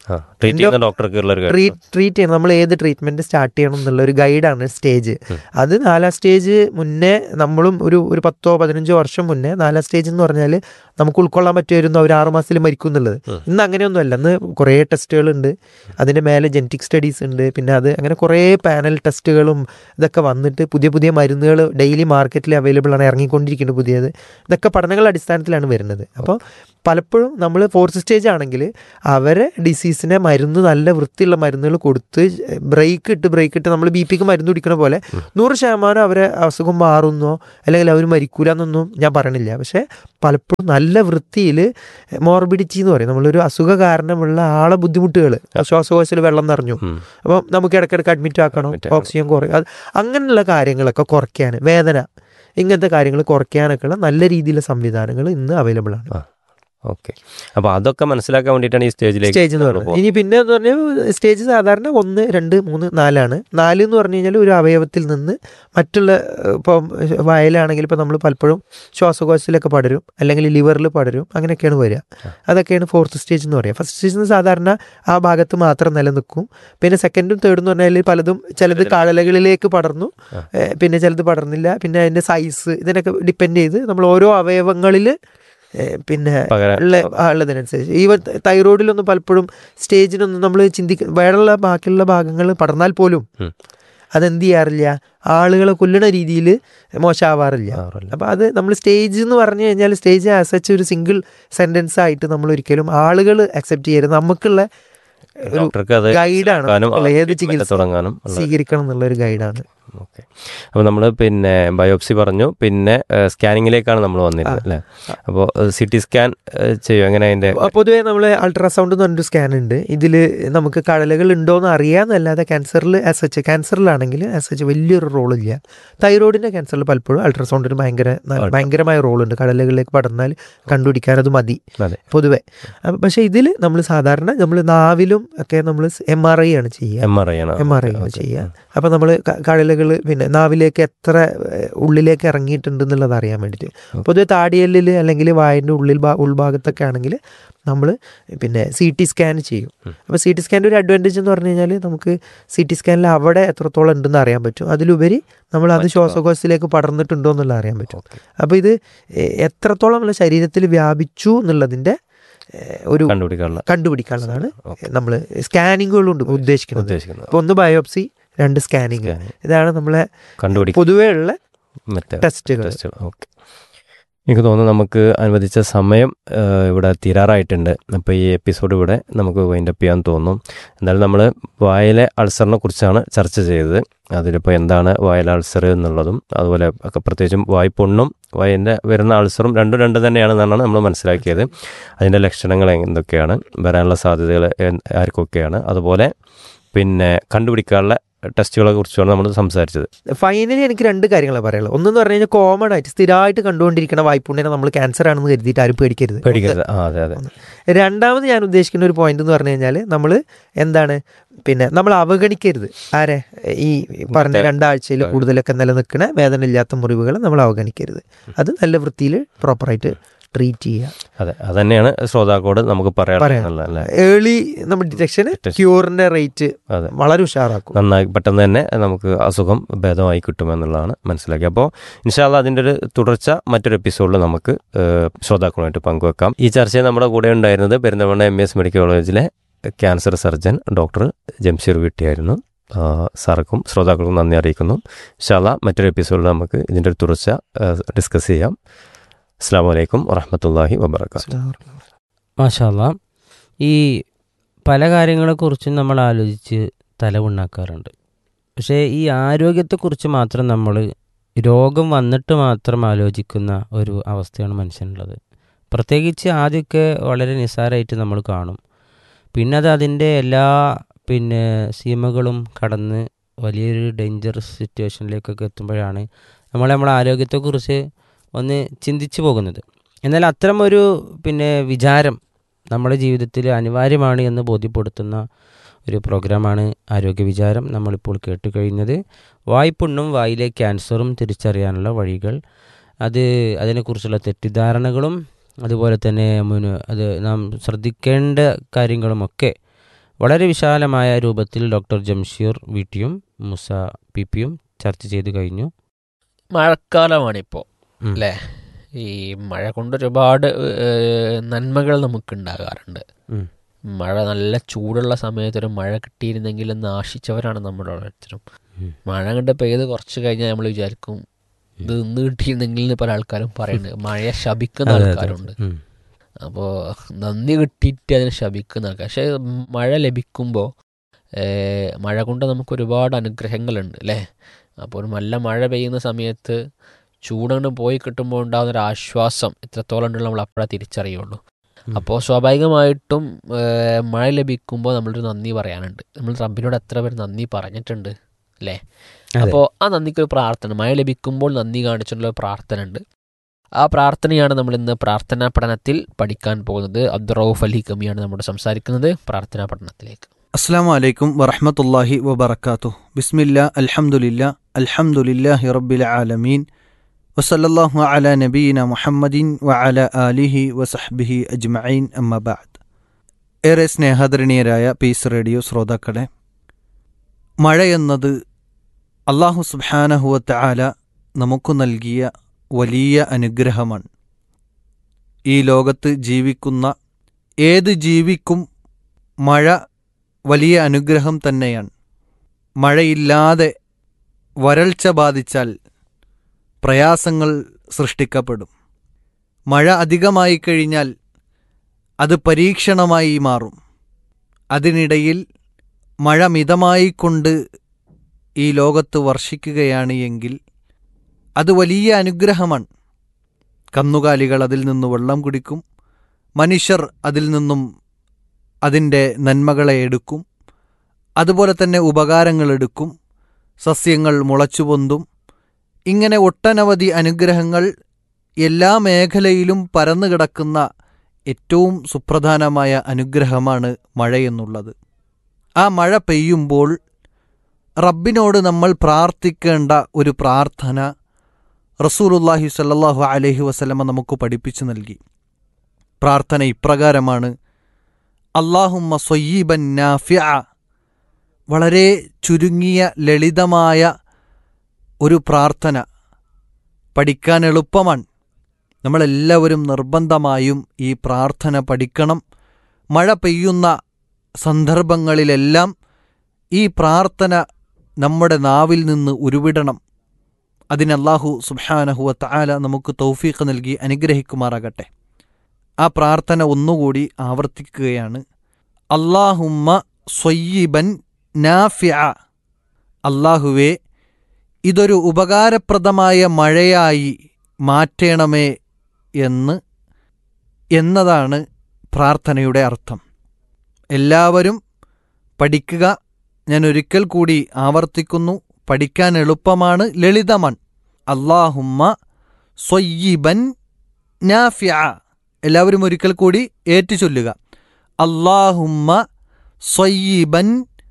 ആ ട്രീറ്റ് ചെയ്യുന്ന ഡോക്ടർക്ക് ഉള്ള ഒരു ട്രീറ്റ് ട്രീറ്റ് ചെയ്യണം നമ്മൾ ഏത് ട്രീറ്റ്മെന്റ് സ്റ്റാർട്ട് ചെയ്യണം എന്നുള്ള ഒരു ഗൈഡാണ് സ്റ്റേജ് ഉം. അത് നാലാം സ്റ്റേജ് മുന്നേ നമ്മളും ഒരു ഒരു പത്തോ പതിനഞ്ചോ വർഷം മുന്നേ നാലാം സ്റ്റേജ് എന്ന് പറഞ്ഞാൽ നമുക്ക് ഉൾക്കൊള്ളാൻ പറ്റുമായിരുന്നു അവർ ആറ് മാസത്തിൽ മരിക്കും എന്നുള്ളത് ഉം. ഇന്ന് അങ്ങനെയൊന്നുമല്ല ഇന്ന് കുറേ ടെസ്റ്റുകളുണ്ട് അതിൻ്റെ മേലെ ജനറ്റിക് സ്റ്റഡീസ് ഉണ്ട് പിന്നെ അത് അങ്ങനെ കുറേ പാനൽ ടെസ്റ്റുകളും ഇതൊക്കെ വന്നിട്ട് പുതിയ പുതിയ മരുന്നുകൾ ഡെയിലി മാർക്കറ്റിൽ അവൈലബിൾ ആണ് ഇറങ്ങിക്കൊണ്ടിരിക്കുന്നത് പുതിയത് ഇതൊക്കെ പഠനങ്ങളുടെ അടിസ്ഥാനത്തിലാണ് വരുന്നത് അപ്പോൾ പലപ്പോഴും നമ്മൾ ഫോർത്ത് സ്റ്റേജ് ആണെങ്കിൽ അവരെ ഡിസീസിനെ മരുന്ന് നല്ല വൃത്തിയുള്ള മരുന്നുകൾ കൊടുത്ത് ബ്രേക്ക് ഇട്ട് ബ്രേക്ക് ഇട്ട് നമ്മൾ ബി പിക്ക് മരുന്ന് കുടിക്കണ പോലെ നൂറ് ശതമാനം അവരെ അസുഖം മാറുന്നോ അല്ലെങ്കിൽ അവർ മരിക്കൂല എന്നൊന്നും ഞാൻ പറയണില്ല പക്ഷേ പലപ്പോഴും നല്ല വൃത്തിയിൽ മോർബിഡിറ്റി എന്ന് പറയും നമ്മളൊരു അസുഖ കാരണമുള്ള ആളെ ബുദ്ധിമുട്ടുകൾ ശ്വാസകോശത്തിൽ വെള്ളം നിറഞ്ഞു ഉം. അപ്പം നമുക്ക് ഇടയ്ക്കിടയ്ക്ക് അഡ്മിറ്റ് ആക്കണം Admit ആക്കണം. ഓക്സിജൻ കുറയും അത് അങ്ങനെയുള്ള കാര്യങ്ങളൊക്കെ കുറയ്ക്കാൻ വേദന ഇങ്ങനത്തെ കാര്യങ്ങൾ കുറയ്ക്കാനൊക്കെയുള്ള നല്ല രീതിയിലുള്ള സംവിധാനങ്ങൾ ഇന്ന് അവൈലബിൾ ആണ് ഓക്കെ അപ്പോൾ അതൊക്കെ മനസ്സിലാക്കാൻ വേണ്ടിയിട്ടാണ് ഈ സ്റ്റേജിലേക്ക് സ്റ്റേജ് എന്ന് നമ്മള് പറയുന്നത് ഇനി പിന്നെ എന്ന് പറഞ്ഞാൽ സ്റ്റേജ് സാധാരണ ഒന്ന് രണ്ട് മൂന്ന് നാലാണ് നാല് എന്ന് പറഞ്ഞു കഴിഞ്ഞാൽ ഒരു അവയവത്തിൽ നിന്ന് മറ്റുള്ള ഏഹ്, ഇപ്പം വയലാണെങ്കിൽ ഇപ്പം നമ്മൾ പലപ്പോഴും ശ്വാസകോശത്തിലൊക്കെ പടരും അല്ലെങ്കിൽ ലിവറിൽ പടരും അങ്ങനെയൊക്കെയാണ് വരിക അതൊക്കെയാണ് ഫോർത്ത് സ്റ്റേജ് എന്ന് പറയുക ഫസ്റ്റ് സ്റ്റേജ് സാധാരണ ആ ഭാഗത്ത് മാത്രം നിലനിൽക്കും പിന്നെ സെക്കൻഡും തേർഡും എന്ന് പറഞ്ഞാൽ പലതും ചിലത് കാഴലകളിലേക്ക് പടർന്നു ആ. ഏഹ്, പിന്നെ ചിലത് പടർന്നില്ല പിന്നെ അതിൻ്റെ സൈസ് ഇതിനൊക്കെ ഡിപ്പെൻഡ് ചെയ്ത് നമ്മൾ ഓരോ അവയവങ്ങളിൽ പിന്നെ പകരം ഉള്ള ആ, ഉള്ളതിനനുസരിച്ച് ഈവൻ തൈറോയിഡിലൊന്നും പലപ്പോഴും സ്റ്റേജിനൊന്നും നമ്മൾ ചിന്തിക്ക വേറെയുള്ള ബാക്കിയുള്ള ഭാഗങ്ങൾ പടർന്നാൽ പോലും ഉം. അതെന്ത് ചെയ്യാറില്ല ആളുകളെ കൊല്ലണ രീതിയിൽ മോശമാവാറില്ല ആവറില്ല. അപ്പം അത് നമ്മൾ സ്റ്റേജ് എന്ന് പറഞ്ഞു കഴിഞ്ഞാൽ സ്റ്റേജ് ആസ് സച്ച് ഒരു സിംഗിൾ സെൻറ്റൻസ് ആയിട്ട് നമ്മൾ ഒരിക്കലും ആളുകൾ അക്സെപ്റ്റ് ചെയ്യരുത് നമുക്കുള്ള ഒരു ഡോക്ടർക്ക് അത് ഗൈഡാണ് കാണാനും അല്ല, ഏത് treatment ചികിത്സ തുടങ്ങാനും ഉള്ള സ്വീകരിക്കണം എന്നുള്ള ഒരു ഗൈഡാണ് ഓക്കെ അപ്പോൾ നമ്മൾ പിന്നെ ബയോപ്സി പറഞ്ഞു പിന്നെ സ്കാനിങ്ങിലേക്കാണ് നമ്മൾ വന്നിരുന്നത് അല്ലേ അപ്പോൾ സി ടി സ്കാൻ ചെയ്യും എങ്ങനെ അതിൻ്റെ പൊതുവേ നമ്മൾ അൾട്രാസൗണ്ട് എന്ന് പറഞ്ഞൊരു സ്കാൻ ഉണ്ട് ഇതിൽ നമുക്ക് കടലകൾ ഉണ്ടോ എന്ന് അറിയാമെന്നല്ലാതെ ക്യാൻസറിൽ ആസ് സച്ച് ക്യാൻസറിലാണെങ്കിൽ ആസ് സച്ച് വലിയൊരു റോളില്ല തൈറോയിഡിൻ്റെ ക്യാൻസറിൽ പലപ്പോഴും അൾട്രാസൗണ്ടിന് ഭയങ്കര ന- ഭയങ്കരമായ റോളുണ്ട് കടലകളിലേക്ക് പടർന്നാൽ കണ്ടുപിടിക്കാൻ അത് മതി അതെ പൊതുവെ അപ്പൊ പക്ഷേ ഇതിൽ നമ്മൾ സാധാരണ നമ്മൾ നാവിലും ഒക്കെ നമ്മൾ എം ആർ ഐ ആണ് ചെയ്യുക എം ആർ ഐ ആണ് എം ആർ ഐ ആണ് ചെയ്യുക അപ്പോൾ നമ്മൾ കടലുകൾ പിന്നെ നാവിലേക്ക് എത്ര ഏഹ്, ഉള്ളിലേക്ക് ഇറങ്ങിയിട്ടുണ്ട് എന്നുള്ളത് അറിയാൻ വേണ്ടിയിട്ട് പൊതുവെ താടിയല്ലിൽ അല്ലെങ്കിൽ വായൻ്റെ ഉള്ളിൽ ഭാ- ഉൾഭാഗത്തൊക്കെ ആണെങ്കിൽ നമ്മൾ പിന്നെ സി ടി സ്കാൻ ചെയ്യും അപ്പോൾ സി ടി സ്കാൻ്റെ ഒരു അഡ്വാൻറ്റേജ് എന്ന് പറഞ്ഞു കഴിഞ്ഞാൽ നമുക്ക് സി ടി സ്കാനിൽ അവിടെ എത്രത്തോളം ഉണ്ടെന്ന് അറിയാൻ പറ്റും അതിലുപരി നമ്മൾ അത് ശ്വാസകോശത്തിലേക്ക് പടർന്നിട്ടുണ്ടോ എന്നുള്ള അറിയാൻ പറ്റും അപ്പോൾ ഇത് എ- എത്രത്തോളം നമ്മുടെ ശരീരത്തിൽ വ്യാപിച്ചു എന്നുള്ളതിൻ്റെ ഏഹ്, ഒരു കണ്ടുപിടിക്കാനുള്ള കണ്ടുപിടിക്കാനുള്ളതാണ് നമ്മൾ സ്കാനിങ്ങുകളുണ്ട് ഉദ്ദേശിക്കുന്നത് ഉദ്ദേശിക്കുന്നത് അപ്പോൾ ഒന്ന് ബയോപ്സി രണ്ട് സ്കാനിങ് Scanning. ഇതാണ് നമ്മളെ കണ്ടുപിടിക്കാൻ പൊതുവേ ഉള്ള മറ്റേ ടെസ്റ്റുകൾ ടെസ്റ്റ് ഓക്കെ എനിക്ക് തോന്നുന്നു നമുക്ക് അനുവദിച്ച സമയം ആ, ഇവിടെ തീരാറായിട്ടുണ്ട് അപ്പോൾ ഈ എപ്പിസോഡ് ഇവിടെ നമുക്ക് വൈൻഡപ്പ് ചെയ്യാൻ തോന്നും എന്തായാലും നമ്മൾ വായലെ അൾസറിനെ കുറിച്ചാണ് ചർച്ച ചെയ്തത് അതിലിപ്പോൾ എന്താണ് വായല അൾസർ എന്നുള്ളതും അതുപോലെ ഒക്കെ പ്രത്യേകിച്ചും വായ്പൊണ്ണും വായൻ്റെ വരുന്ന അൾസറും രണ്ടും രണ്ട് തന്നെയാണെന്നാണ് നമ്മൾ മനസ്സിലാക്കിയത് അതിൻ്റെ ലക്ഷണങ്ങൾ എന്തൊക്കെയാണ് വരാനുള്ള സാധ്യതകൾ എൻ- ആർക്കൊക്കെയാണ് അതുപോലെ പിന്നെ കണ്ടുപിടിക്കാനുള്ള ടെസ്റ്റുകളെ കുറിച്ചാണ് നമ്മൾ സംസാരിച്ചത് ഫൈനലി എനിക്ക് രണ്ട് കാര്യങ്ങളാണ് പറയുള്ളത് ഒന്നെന്ന് പറഞ്ഞു കഴിഞ്ഞാൽ കോമൺ ആയിട്ട് സ്ഥിരമായിട്ട് കണ്ടുകൊണ്ടിരിക്കുന്ന വായ്പുണ്യനെ നമ്മൾ ക്യാൻസർ ആണെന്ന് കരുതിയിട്ട് ആരും പേടിക്കരുത് പേടിക്കരുത് ആ അതെ അതെ രണ്ടാമത് ഞാൻ ഉദ്ദേശിക്കുന്ന ഒരു പോയിന്റ് എന്ന് പറഞ്ഞു കഴിഞ്ഞാൽ നമ്മൾ എന്താണ് പിന്നെ നമ്മൾ അവഗണിക്കരുത് ആരെ ഈ പറഞ്ഞ രണ്ടാഴ്ചയിൽ കൂടുതലൊക്കെ നിലനിൽക്കുന്ന വേദന ഇല്ലാത്ത മുറിവുകൾ നമ്മൾ അവഗണിക്കരുത് അത് നല്ല വൃത്തിയിൽ പ്രോപ്പറായിട്ട് ട്രീറ്റ് ചെയ്യുക അതെ അതന്നെയാണ് ശ്രോതാക്കളോട് നമുക്ക് പറയാം. പറയാനുള്ളത് അല്ലേ ഏർലി നമ്മൾ ഡിറ്റക്ഷന് ക്യൂറിന്റെ റേറ്റ് അതെ വളരെ ഉഷാറാക്കും നന്നായി പെട്ടെന്ന് തന്നെ നമുക്ക് അസുഖം ഭേദമായി കിട്ടുമെന്നുള്ളതാണ് മനസ്സിലാക്കി അപ്പോൾ ഇൻഷാല്ല അതിൻ്റെ ഒരു തുടർച്ച മറ്റൊരു എപ്പിസോഡിൽ നമുക്ക് ഏഹ്, ശ്രോതാക്കളുമായിട്ട് പങ്കുവെക്കാം ഈ ചർച്ചയിൽ നമ്മുടെ കൂടെ ഉണ്ടായിരുന്നത് പെരിന്തൽമണ്ണ എം എസ് മെഡിക്കൽ കോളേജിലെ ക്യാൻസർ സർജൻ ഡോക്ടർ ജംഷീർ വീട്ടിയായിരുന്നു ആ, സാർക്കും ശ്രോതാക്കൾക്കും നന്ദി അറിയിക്കുന്നു ഇൻഷാല്ല മറ്റൊരു എപ്പിസോഡിൽ നമുക്ക് ഇതിൻ്റെ ഒരു തുടർച്ച ഏഹ്, ഡിസ്കസ് ചെയ്യാം അസ്സാം വലൈക്കും വറഹമത്തല്ലാഹി വബർക്കാത്തു മാഷാല്ല ഈ പല കാര്യങ്ങളെക്കുറിച്ചും നമ്മൾ ആലോചിച്ച് തലവുണ്ണാക്കാറുണ്ട് പക്ഷേ ഈ ആരോഗ്യത്തെക്കുറിച്ച് മാത്രം നമ്മൾ രോഗം വന്നിട്ട് മാത്രം ആലോചിക്കുന്ന ഒരു അവസ്ഥയാണ് മനുഷ്യനുള്ളത് പ്രത്യേകിച്ച് ആദ്യമൊക്കെ വളരെ നിസ്സാരമായിട്ട് നമ്മൾ കാണും പിന്നെ അത് അതിൻ്റെ എല്ലാ പിന്നെ സീമകളും കടന്ന് വലിയൊരു ഡേഞ്ചറസ് സിറ്റുവേഷനിലേക്കൊക്കെ എത്തുമ്പോഴാണ് നമ്മൾ നമ്മുടെ ആരോഗ്യത്തെക്കുറിച്ച് ഒന്ന് ചിന്തിച്ചു പോകുന്നത് എന്നാൽ അത്തരം ഒരു പിന്നെ വിചാരം നമ്മുടെ ജീവിതത്തിൽ അനിവാര്യമാണ് എന്ന് ബോധ്യപ്പെടുത്തുന്ന ഒരു പ്രോഗ്രാമാണ് ആരോഗ്യ വിചാരം നമ്മളിപ്പോൾ കേട്ട് കഴിഞ്ഞത് വായ്പുണ്ണും വായിലെ ക്യാൻസറും തിരിച്ചറിയാനുള്ള വഴികൾ അത് അതിനെക്കുറിച്ചുള്ള തെറ്റിദ്ധാരണകളും അതുപോലെ തന്നെ മുന് അത് നാം ശ്രദ്ധിക്കേണ്ട കാര്യങ്ങളുമൊക്കെ വളരെ വിശാലമായ രൂപത്തിൽ ഡോക്ടർ ജംഷീർ വീട്ടിയും മുസ പി പിയും ചർച്ച ചെയ്തു കഴിഞ്ഞു മഴക്കാലമാണിപ്പോൾ ഉം. അല്ലേ ഈ മഴ കൊണ്ട് ഒരുപാട് ഏഹ്, നന്മകൾ നമുക്ക് ഉണ്ടാകാറുണ്ട് ഉം. മഴ നല്ല ചൂടുള്ള സമയത്ത് ഒരു മഴ കിട്ടിയിരുന്നെങ്കിൽ എന്ന് ആശിച്ചവരാണ് നമ്മുടെ ഓരോരുത്തരും ഉം. മഴ കണ്ട് പെയ്ത് കുറച്ച് കഴിഞ്ഞാൽ നമ്മൾ വിചാരിക്കും ഇത് ഇന്ന് കിട്ടിയിരുന്നെങ്കിൽ എന്ന് പല ആൾക്കാരും പറയുന്നുണ്ട് മഴയെ ശപിക്കുന്ന അതെ, അതെ. ആൾക്കാരുണ്ട് ഉം. അപ്പോൾ നന്ദി കിട്ടിയിട്ട് അതിനെ ശപിക്കുന്ന ആൾക്കാർ പക്ഷേ മഴ ലഭിക്കുമ്പോൾ മഴ കൊണ്ട് നമുക്ക് ഒരുപാട് അനുഗ്രഹങ്ങളുണ്ട് അല്ലേ അപ്പോൾ ഒരു നല്ല മഴ പെയ്യുന്ന സമയത്ത് ചൂടങ്ങട് പോയി കിട്ടുമ്പോൾ ഉണ്ടാകുന്ന ഒരു ആശ്വാസം എത്രത്തോളം ഉണ്ടെന്ന് നമ്മൾ അപ്പോഴേ തിരിച്ചറിയുള്ളൂ ഉം. അപ്പോൾ സ്വാഭാവികമായിട്ടും ഏഹ്, മഴ ലഭിക്കുമ്പോൾ നമ്മളൊരു നന്ദി പറയാനുണ്ട് നമ്മൾ റബ്ബിനോട് എത്ര പേര് നന്ദി പറഞ്ഞിട്ടുണ്ട് അല്ലേ അതെ. അപ്പോൾ ആ നന്ദിക്ക് ഒരു പ്രാർത്ഥന മഴ ലഭിക്കുമ്പോൾ നന്ദി കാണിച്ചിട്ടുള്ള ഒരു പ്രാർത്ഥന ഉണ്ട് ആ പ്രാർത്ഥനയാണ് നമ്മൾ ഇന്ന് പ്രാർത്ഥനാ പഠനത്തിൽ പഠിക്കാൻ പോകുന്നത് അബ്ദുറൌഫ് അലി കമിയാണ് നമ്മുടെ സംസാരിക്കുന്നത് പ്രാർത്ഥനാ പഠനത്തിലേക്ക് അസ്സാം വലൈക്കും വറഹമത്തല്ലാഹി വബർക്കാത്തു ബിസ്മില്ല അൽഹംദുലില്ല അൽഹംദുലില്ലാഹി റബ്ബിൽ ആലമീൻ വസല്ലല്ലാഹു അല നബീന മുഹമ്മദിൻ വ അല ആലിഹി വസഹ്ബിഹി അജ്മഈൻ അമ്മബാദ് ഏറെ സ്നേഹധരണീയരായ പീസ് റേഡിയോ ശ്രോതാക്കളെ മഴയെന്നത് അള്ളാഹു സുബ്ഹാനഹുവത്ത ആല നമുക്ക് നൽകിയ വലിയ അനുഗ്രഹമാണ് ഈ ലോകത്ത് ജീവിക്കുന്ന ഏത് ജീവിക്കും മഴ വലിയ അനുഗ്രഹം തന്നെയാണ് മഴയില്ലാതെ വരൾച്ച ബാധിച്ചാൽ പ്രയാസങ്ങൾ സൃഷ്ടിക്കപ്പെടും മഴ അധികമായി കഴിഞ്ഞാൽ അത് പരീക്ഷണമായി മാറും അതിനിടയിൽ മഴ മിതമായി കൊണ്ട് ഈ ലോകത്ത് വർഷിക്കുകയാണ് എങ്കിൽ അത് വലിയ അനുഗ്രഹമാണ് കന്നുകാലികൾ അതിൽ നിന്ന് വെള്ളം കുടിക്കും മനുഷ്യർ അതിൽ നിന്നും അതിൻ്റെ നന്മകളെ എടുക്കും അതുപോലെ തന്നെ ഉപകാരങ്ങൾ എടുക്കും സസ്യങ്ങൾ മുളച്ചുപൊന്തും ഇങ്ങനെ ഒട്ടനവധി അനുഗ്രഹങ്ങൾ എല്ലാ മേഖലയിലും പരന്നു കിടക്കുന്ന ഏറ്റവും സുപ്രധാനമായ അനുഗ്രഹമാണ് മഴയെന്നുള്ളത് ആ മഴ പെയ്യുമ്പോൾ റബ്ബിനോട് നമ്മൾ പ്രാർത്ഥിക്കേണ്ട ഒരു പ്രാർത്ഥന റസൂലുല്ലാഹി സല്ലല്ലാഹു അലൈഹി വസല്ലമ നമുക്ക് പഠിപ്പിച്ചു നൽകി പ്രാർത്ഥന ഇപ്രകാരമാണ് അള്ളാഹുമ്മ സൊയ്യീബൻ നാഫിഅ വളരെ ചുരുങ്ങിയ ലളിതമായ ഒരു പ്രാർത്ഥന പഠിക്കാൻ എളുപ്പമാണ് നമ്മളെല്ലാവരും നിർബന്ധമായും ഈ പ്രാർത്ഥന പഠിക്കണം മഴ പെയ്യുന്ന സന്ദർഭങ്ങളിലെല്ലാം ഈ പ്രാർത്ഥന നമ്മുടെ നാവിൽ നിന്ന് ഉരുവിടണം അതിന് അള്ളാഹു സുബ്ഹാനഹുവ തആല നമുക്ക് തൗഫീഖ് നൽകി അനുഗ്രഹിക്കുമാറാകട്ടെ ആ പ്രാർത്ഥന ഒന്നുകൂടി ആവർത്തിക്കുകയാണ് അള്ളാഹുമ്മ സ്വയ്യിബൻ നാഫിഅ അള്ളാഹുവേ ഇതൊരു ഉപകാരപ്രദമായ മഴയായി മാറ്റണമേ എന്ന് എന്നതാണ് പ്രാർത്ഥനയുടെ അർത്ഥം എല്ലാവരും പഠിക്കുക ഞാൻ ഒരിക്കൽ കൂടി ആവർത്തിക്കുന്നു പഠിക്കാൻ എളുപ്പമാണ് ലളിതമാണ് അള്ളാഹുമ്മ സ്വയ്യിബൻ നാഫിഅ എല്ലാവരും ഒരിക്കൽ കൂടി ഏറ്റുചൊല്ലുക അള്ളാഹുമ്മ സ്വയ്യിബൻ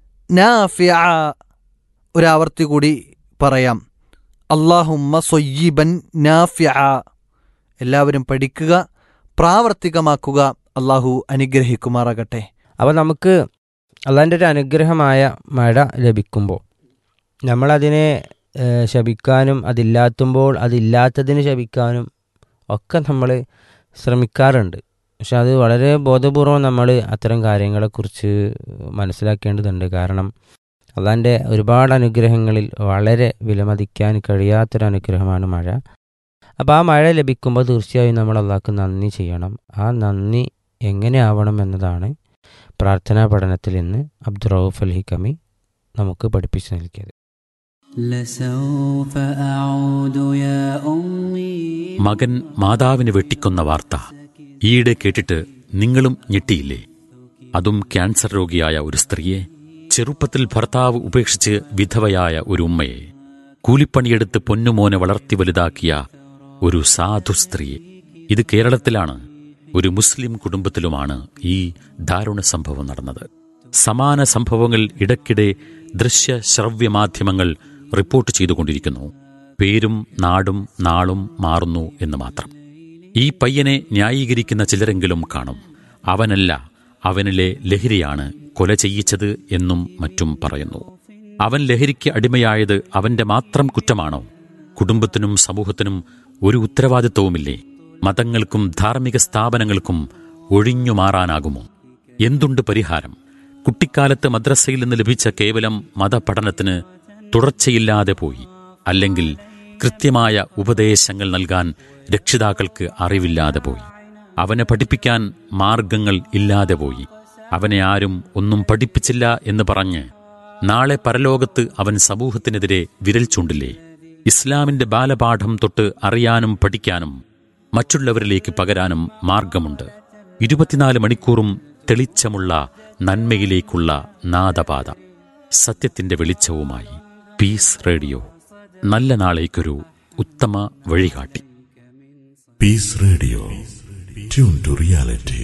നാഫിഅ ഒരാവർത്തി കൂടി പറയാം അള്ളാഹുമ്മ സ്വയ്യിബൻ നാഫിഅ എല്ലാവരും പഠിക്കുക പ്രാവർത്തികമാക്കുക അള്ളാഹു അനുഗ്രഹിക്കുമാറാകട്ടെ അപ്പോൾ നമുക്ക് അള്ളാൻ്റെ ഒരു അനുഗ്രഹമായ മഴ ലഭിക്കുമ്പോൾ നമ്മളതിനെ ഏഹ്, ശപിക്കാനും അതില്ലാത്തുമ്പോൾ അതില്ലാത്തതിന് ശപിക്കാനും ഒക്കെ നമ്മൾ ശ്രമിക്കാറുണ്ട് പക്ഷെ അത് വളരെ ബോധപൂർവം നമ്മൾ അത്തരം കാര്യങ്ങളെക്കുറിച്ച് മനസ്സിലാക്കേണ്ടതുണ്ട് കാരണം അള്ളാൻ്റെ ഒരുപാട് അനുഗ്രഹങ്ങളിൽ വളരെ വിലമതിക്കാൻ കഴിയാത്തൊരു അനുഗ്രഹമാണ് മഴ അപ്പോൾ ആ മഴ ലഭിക്കുമ്പോൾ തീർച്ചയായും നമ്മൾ അള്ളാഹ്ക്ക് നന്ദി ചെയ്യണം ആ നന്ദി എങ്ങനെ ആവണം എന്നതാണ് പ്രാർത്ഥനാ പഠനത്തിൽ ഇന്ന് അബ്ദുറൌഫ് അൽ ഹിക്കമി നമുക്ക് പഠിപ്പിച്ചു നൽകിയത് لسوف أعود يا أمي മകൻ മാതാവിനെ വെട്ടിക്കൊന്ന വാർത്ത ഈയിടെ കേട്ടിട്ട് നിങ്ങളും ഞെട്ടിയില്ലേ അതും ക്യാൻസർ രോഗിയായ ഒരു സ്ത്രീയെ ചെറുപ്പത്തിൽ ഭർത്താവ് ഉപേക്ഷിച്ച് വിധവയായ ഒരു ഉമ്മയെ കൂലിപ്പണിയെടുത്ത് പൊന്നുമോനെ വളർത്തി വലുതാക്കിയ ഒരു സാധു സ്ത്രീയെ ഇത് കേരളത്തിലാണ് ഒരു മുസ്ലിം കുടുംബത്തിലുമാണ് ഈ ദാരുണ സംഭവം നടന്നത് സമാന സംഭവങ്ങൾ ഇടയ്ക്കിടെ ദൃശ്യ ശ്രവ്യ മാധ്യമങ്ങൾ റിപ്പോർട്ട് ചെയ്തുകൊണ്ടിരിക്കുന്നു പേരും നാടും നാളും മാറുന്നു എന്ന് മാത്രം ഈ പയ്യനെ ന്യായീകരിക്കുന്ന ചിലരെങ്കിലും കാണും അവനല്ല അവനിലെ ലഹരിയാണ് കൊല ചെയ്യിച്ചത് എന്നും മറ്റും പറയുന്നു അവൻ ലഹരിക്ക് അടിമയായത് അവന്റെ മാത്രം കുറ്റമാണോ കുടുംബത്തിനും സമൂഹത്തിനും ഒരു ഉത്തരവാദിത്വവുമില്ലേ മതങ്ങൾക്കും ധാർമ്മിക സ്ഥാപനങ്ങൾക്കും ഒഴിഞ്ഞു മാറാനാകുമോ എന്തുണ്ട് പരിഹാരം കുട്ടിക്കാലത്ത് മദ്രസയിൽ നിന്ന് ലഭിച്ച കേവലം മതപഠനത്തിന് തുടർച്ചയില്ലാതെ പോയി അല്ലെങ്കിൽ കൃത്യമായ ഉപദേശങ്ങൾ നൽകാൻ രക്ഷിതാക്കൾക്ക് അറിവില്ലാതെ പോയി അവനെ പഠിപ്പിക്കാൻ മാർഗങ്ങൾ ഇല്ലാതെ പോയി അവനെ ആരും ഒന്നും പഠിപ്പിച്ചില്ല എന്ന് പറഞ്ഞ് നാളെ പരലോകത്ത് അവൻ സമൂഹത്തിനെതിരെ വിരൽ ചൂണ്ടില്ലേ ഇസ്ലാമിന്റെ ബാലപാഠം തൊട്ട് അറിയാനും പഠിക്കാനും മറ്റുള്ളവരിലേക്ക് പകരാനും മാർഗമുണ്ട് ഇരുപത്തിനാല് മണിക്കൂറും തെളിച്ചമുള്ള നന്മയിലേക്കുള്ള നാദപാത സത്യത്തിന്റെ വെളിച്ചവുമായി പീസ് റേഡിയോ നല്ല നാളേക്കൊരു ഉത്തമ വഴികാട്ടി Peace Radio. Tune to reality.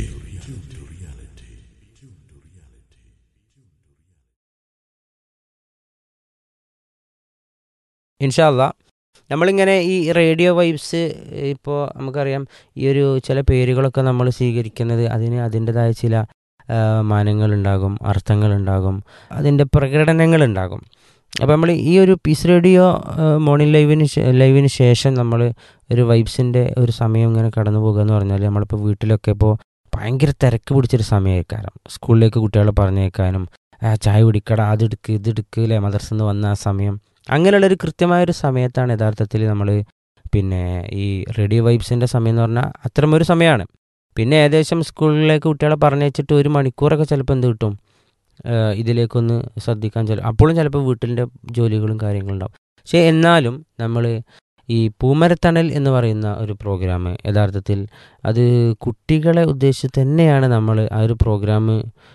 ഇൻഷാല്ല നമ്മളിങ്ങനെ ഈ റേഡിയോ വൈബ്സ് ഇപ്പോൾ നമുക്കറിയാം ഈ ഒരു ചില പേരുകളൊക്കെ നമ്മൾ സ്വീകരിക്കുന്നത് അതിന് അതിൻ്റെതായ ചില ആ, മാനങ്ങളുണ്ടാകും അർത്ഥങ്ങളുണ്ടാകും അതിൻ്റെ പ്രകടനങ്ങളുണ്ടാകും അപ്പോൾ നമ്മൾ ഈ ഒരു പീസ് റേഡിയോ മോർണിംഗ് ലൈവിന് ശേ- ലൈവിന് ശേഷം നമ്മൾ ഒരു വൈബ്സിൻ്റെ ഒരു സമയം ഇങ്ങനെ കടന്നു പോകുക എന്ന് പറഞ്ഞാൽ നമ്മളിപ്പോൾ വീട്ടിലൊക്കെ ഇപ്പോൾ ഭയങ്കര തിരക്ക് പിടിച്ചൊരു സമയമായിരിക്കാം സ്കൂളിലേക്ക് കുട്ടികളെ പറഞ്ഞേക്കാനും ആ, ചായ കുടിക്കട അതെടുക്ക് ഇതെടുക്ക് അല്ലേ മദർസിൽ നിന്ന് വന്ന ആ സമയം അങ്ങനെയുള്ളൊരു കൃത്യമായൊരു സമയത്താണ് യഥാർത്ഥത്തിൽ നമ്മൾ പിന്നെ ഈ റേഡിയോ വൈബ്സിൻ്റെ സമയം എന്ന് പറഞ്ഞാൽ അത്തരമൊരു സമയമാണ് പിന്നെ ഏകദേശം സ്കൂളിലേക്ക് കുട്ടികളെ പറഞ്ഞയച്ചിട്ട് ഒരു മണിക്കൂറൊക്കെ ചിലപ്പോൾ എന്ത് കിട്ടും ഏഹ് ഇതിലേക്കൊന്ന് ശ്രദ്ധിക്കാൻ ചില അപ്പോഴും ചിലപ്പോൾ വീട്ടിൻ്റെ ജോലികളും കാര്യങ്ങളും ഉണ്ടാവും പക്ഷേ എന്നാലും നമ്മൾ ഈ പൂമരത്തണൽ എന്ന് പറയുന്ന ഒരു പ്രോഗ്രാം യഥാർത്ഥത്തിൽ അത് കുട്ടികളെ ഉദ്ദേശിച്ച് തന്നെയാണ് നമ്മൾ ആ ഒരു പ്രോഗ്രാം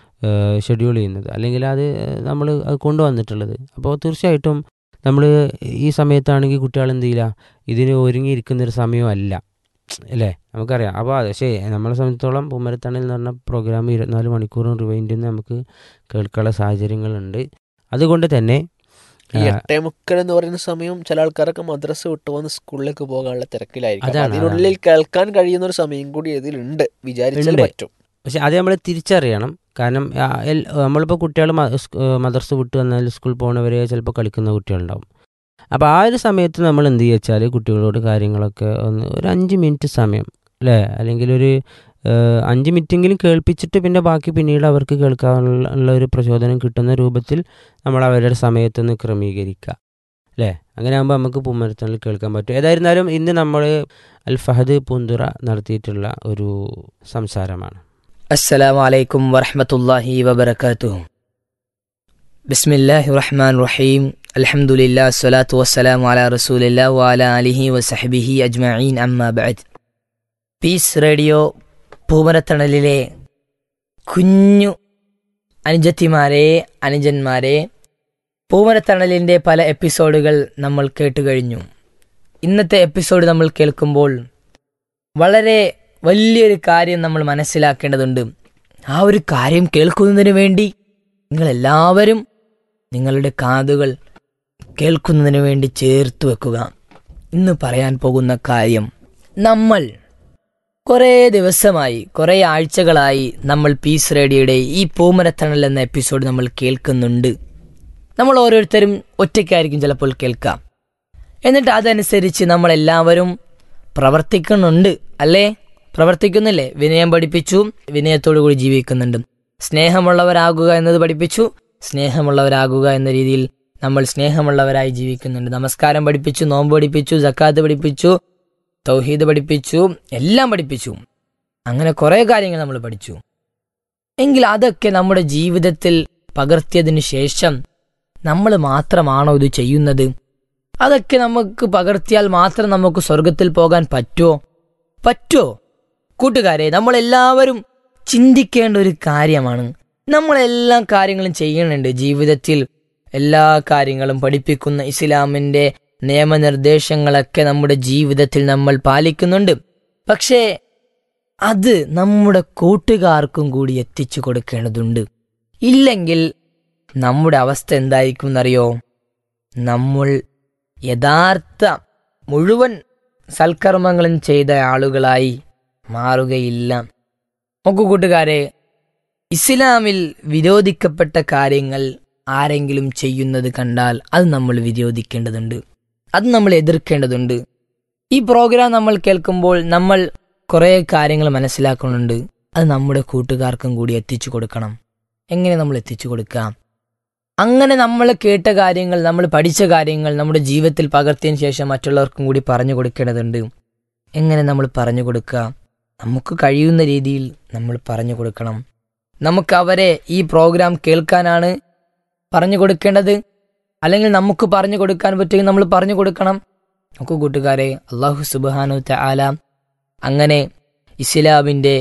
ഷെഡ്യൂൾ ചെയ്യുന്നത് അല്ലെങ്കിൽ അത് നമ്മൾ അത് കൊണ്ടുവന്നിട്ടുള്ളത് അപ്പോൾ തീർച്ചയായിട്ടും നമ്മൾ ഈ സമയത്താണെങ്കിൽ കുട്ടികൾ എന്ത് ചെയ്യില്ല ഇതിന് ഒരുങ്ങിയിരിക്കുന്നൊരു സമയമല്ല അല്ലേ നമുക്കറിയാം അപ്പോൾ അത് പക്ഷേ നമ്മളെ സംബന്ധിച്ചോളം പൂമരത്തണൽ എന്ന് പറഞ്ഞ പ്രോഗ്രാം ഇരുപത്തിനാല് മണിക്കൂറും റിവൈൻഡിൽ നിന്ന് നമുക്ക് കേൾക്കാനുള്ള സാഹചര്യങ്ങളുണ്ട് അതുകൊണ്ട് തന്നെ ഈ ആ, എട്ടേ മുക്കൽ എന്ന് പറയുന്ന സമയം ചില ആൾക്കാരൊക്കെ മദ്രസ വിട്ടു വന്ന് സ്കൂളിലേക്ക് പോകാനുള്ള തിരക്കിലായിരിക്കും അപ്പൊ അതാണ്, അതിനുള്ളിൽ കേൾക്കാൻ കഴിയുന്ന ഒരു സമയം കൂടി ഇതിലുണ്ട് വിചാരിച്ചാൽ ഉണ്ട്. പറ്റും പക്ഷെ അത് നമ്മൾ തിരിച്ചറിയണം കാരണം ആ, എൽ- നമ്മളിപ്പോൾ കുട്ടികൾ മദർസ വിട്ട് വന്നാൽ സ്കൂളിൽ പോകുന്നവരെ ചിലപ്പോൾ കളിക്കുന്ന കുട്ടികളുണ്ടാവും അപ്പോൾ ആ ഒരു സമയത്ത് നമ്മൾ എന്ത് ചെയ്യുക വെച്ചാൽ കുട്ടികളോട് കാര്യങ്ങളൊക്കെ ഒന്ന് ഒരു അഞ്ച് മിനിറ്റ് സമയം അല്ലേ അല്ലെങ്കിൽ ഒരു ഏഹ്, അഞ്ച് മിനിറ്റെങ്കിലും കേൾപ്പിച്ചിട്ട് പിന്നെ ബാക്കി പിന്നീട് അവർക്ക് കേൾക്കാനുള്ള ഉള്ള ഒരു പ്രചോദനം കിട്ടുന്ന രൂപത്തിൽ നമ്മൾ അവരുടെ സമയത്തൊന്ന് ക്രമീകരിക്കുക അല്ലേ അങ്ങനെ ആകുമ്പോൾ നമുക്ക് പൂമരത്തണിൽ കേൾക്കാൻ പറ്റും ഏതായിരുന്നാലും ഇന്ന് നമ്മൾ അൽ ഫഹദ് പൂന്തുറ നടത്തിയിട്ടുള്ള ഒരു സംസാരമാണ് السلام عليكم ورحمة الله وبركاته بسم الله الرحمن الرحيم الحمد لله الصلاة والسلام على رسول الله وعلى آله وصحبه أجمعين أما بعد പീസ് റേഡിയോ പൂമരത്തണലിലെ കുഞ്ഞു അനുജത്തിമാരെ അനുജന്മാരെ പൂമരത്തണലിൻ്റെ പല എപ്പിസോഡുകൾ നമ്മൾ കേട്ടുകഴിഞ്ഞു ഇന്നത്തെ എപ്പിസോഡ് നമ്മൾ കേൾക്കുമ്പോൾ വളരെ വലിയൊരു കാര്യം നമ്മൾ മനസ്സിലാക്കേണ്ടതുണ്ട് ആ ഒരു കാര്യം കേൾക്കുന്നതിന് വേണ്ടി നിങ്ങളെല്ലാവരും നിങ്ങളുടെ കാതുകൾ കേൾക്കുന്നതിന് വേണ്ടി ചേർത്ത് വെക്കുക ഇന്ന് പറയാൻ പോകുന്ന കാര്യം നമ്മൾ കുറേ ദിവസമായി കുറേ ആഴ്ചകളായി നമ്മൾ പീസ് റേഡിയോയുടെ ഈ പൂമരത്തണൽ എന്ന എപ്പിസോഡ് നമ്മൾ കേൾക്കുന്നുണ്ട് നമ്മൾ ഓരോരുത്തരും ഒറ്റയ്ക്കായിരിക്കും ചിലപ്പോൾ കേൾക്കാം എന്നിട്ട് അതനുസരിച്ച് നമ്മളെല്ലാവരും പ്രവർത്തിക്കുന്നുണ്ട് അല്ലേ പ്രവർത്തിക്കുന്നില്ലേ വിനയം പഠിപ്പിച്ചു വിനയത്തോടു കൂടി ജീവിക്കുന്നുണ്ട് സ്നേഹമുള്ളവരാകുക എന്നത് പഠിപ്പിച്ചു സ്നേഹമുള്ളവരാകുക എന്ന രീതിയിൽ നമ്മൾ സ്നേഹമുള്ളവരായി ജീവിക്കുന്നുണ്ട് നമസ്കാരം പഠിപ്പിച്ചു നോമ്പ് പഠിപ്പിച്ചു ജക്കാത്ത് പഠിപ്പിച്ചു തൗഹീദ് പഠിപ്പിച്ചു എല്ലാം പഠിപ്പിച്ചു അങ്ങനെ കുറേ കാര്യങ്ങൾ നമ്മൾ പഠിച്ചു എങ്കിൽ അതൊക്കെ നമ്മുടെ ജീവിതത്തിൽ പകർത്തിയതിനു ശേഷം നമ്മൾ മാത്രമാണോ ഇത് ചെയ്യുന്നത് അതൊക്കെ നമുക്ക് പകർത്തിയാൽ മാത്രം നമുക്ക് സ്വർഗത്തിൽ പോകാൻ പറ്റുമോ പറ്റുമോ കൂട്ടുകാരെ നമ്മളെല്ലാവരും ചിന്തിക്കേണ്ട ഒരു കാര്യമാണ് നമ്മളെല്ലാ കാര്യങ്ങളും ചെയ്യുന്നുണ്ട് ജീവിതത്തിൽ എല്ലാ കാര്യങ്ങളും പഠിപ്പിക്കുന്ന ഇസ്ലാമിൻ്റെ നിയമനിർദ്ദേശങ്ങളൊക്കെ നമ്മുടെ ജീവിതത്തിൽ നമ്മൾ പാലിക്കുന്നുണ്ട് പക്ഷേ അത് നമ്മുടെ കൂട്ടുകാർക്കും കൂടി എത്തിച്ചു കൊടുക്കേണ്ടതുണ്ട് ഇല്ലെങ്കിൽ നമ്മുടെ അവസ്ഥ എന്തായിരിക്കും എന്നറിയോ നമ്മൾ യഥാർത്ഥ മുഴുവൻ സൽക്കർമ്മങ്ങളും ചെയ്ത ആളുകളായി മാറുകയില്ല നോക്കൂ കൂട്ടുകാരെ ഇസ്ലാമിൽ വിരോധിക്കപ്പെട്ട കാര്യങ്ങൾ ആരെങ്കിലും ചെയ്യുന്നത് കണ്ടാൽ അത് നമ്മൾ വിരോധിക്കേണ്ടതുണ്ട് അത് നമ്മൾ എതിർക്കേണ്ടതുണ്ട് ഈ പ്രോഗ്രാം നമ്മൾ കേൾക്കുമ്പോൾ നമ്മൾ കുറേ കാര്യങ്ങൾ മനസ്സിലാക്കുന്നുണ്ട് അത് നമ്മുടെ കൂട്ടുകാർക്കും കൂടി എത്തിച്ചു കൊടുക്കണം എങ്ങനെ നമ്മൾ എത്തിച്ചു കൊടുക്കാം അങ്ങനെ നമ്മൾ കേട്ട കാര്യങ്ങൾ നമ്മൾ പഠിച്ച കാര്യങ്ങൾ നമ്മുടെ ജീവിതത്തിൽ പകർത്തിയതിന് ശേഷം മറ്റുള്ളവർക്കും കൂടി പറഞ്ഞു കൊടുക്കേണ്ടതുണ്ട് എങ്ങനെ നമ്മൾ പറഞ്ഞു കൊടുക്കുക നമുക്ക് കഴിയുന്ന രീതിയിൽ നമ്മൾ പറഞ്ഞു കൊടുക്കണം നമുക്ക് അവരെ ഈ പ്രോഗ്രാം കേൾക്കാനാണ് പറഞ്ഞു കൊടുക്കേണ്ടത് അല്ലെങ്കിൽ നമുക്ക് പറഞ്ഞു കൊടുക്കാൻ പറ്റുമെങ്കിൽ നമ്മൾ പറഞ്ഞു കൊടുക്കണം നമുക്ക് കൂട്ടുകാരെ അള്ളാഹു സുബാനു ആല അങ്ങനെ ഇസ്ലാമിൻ്റെ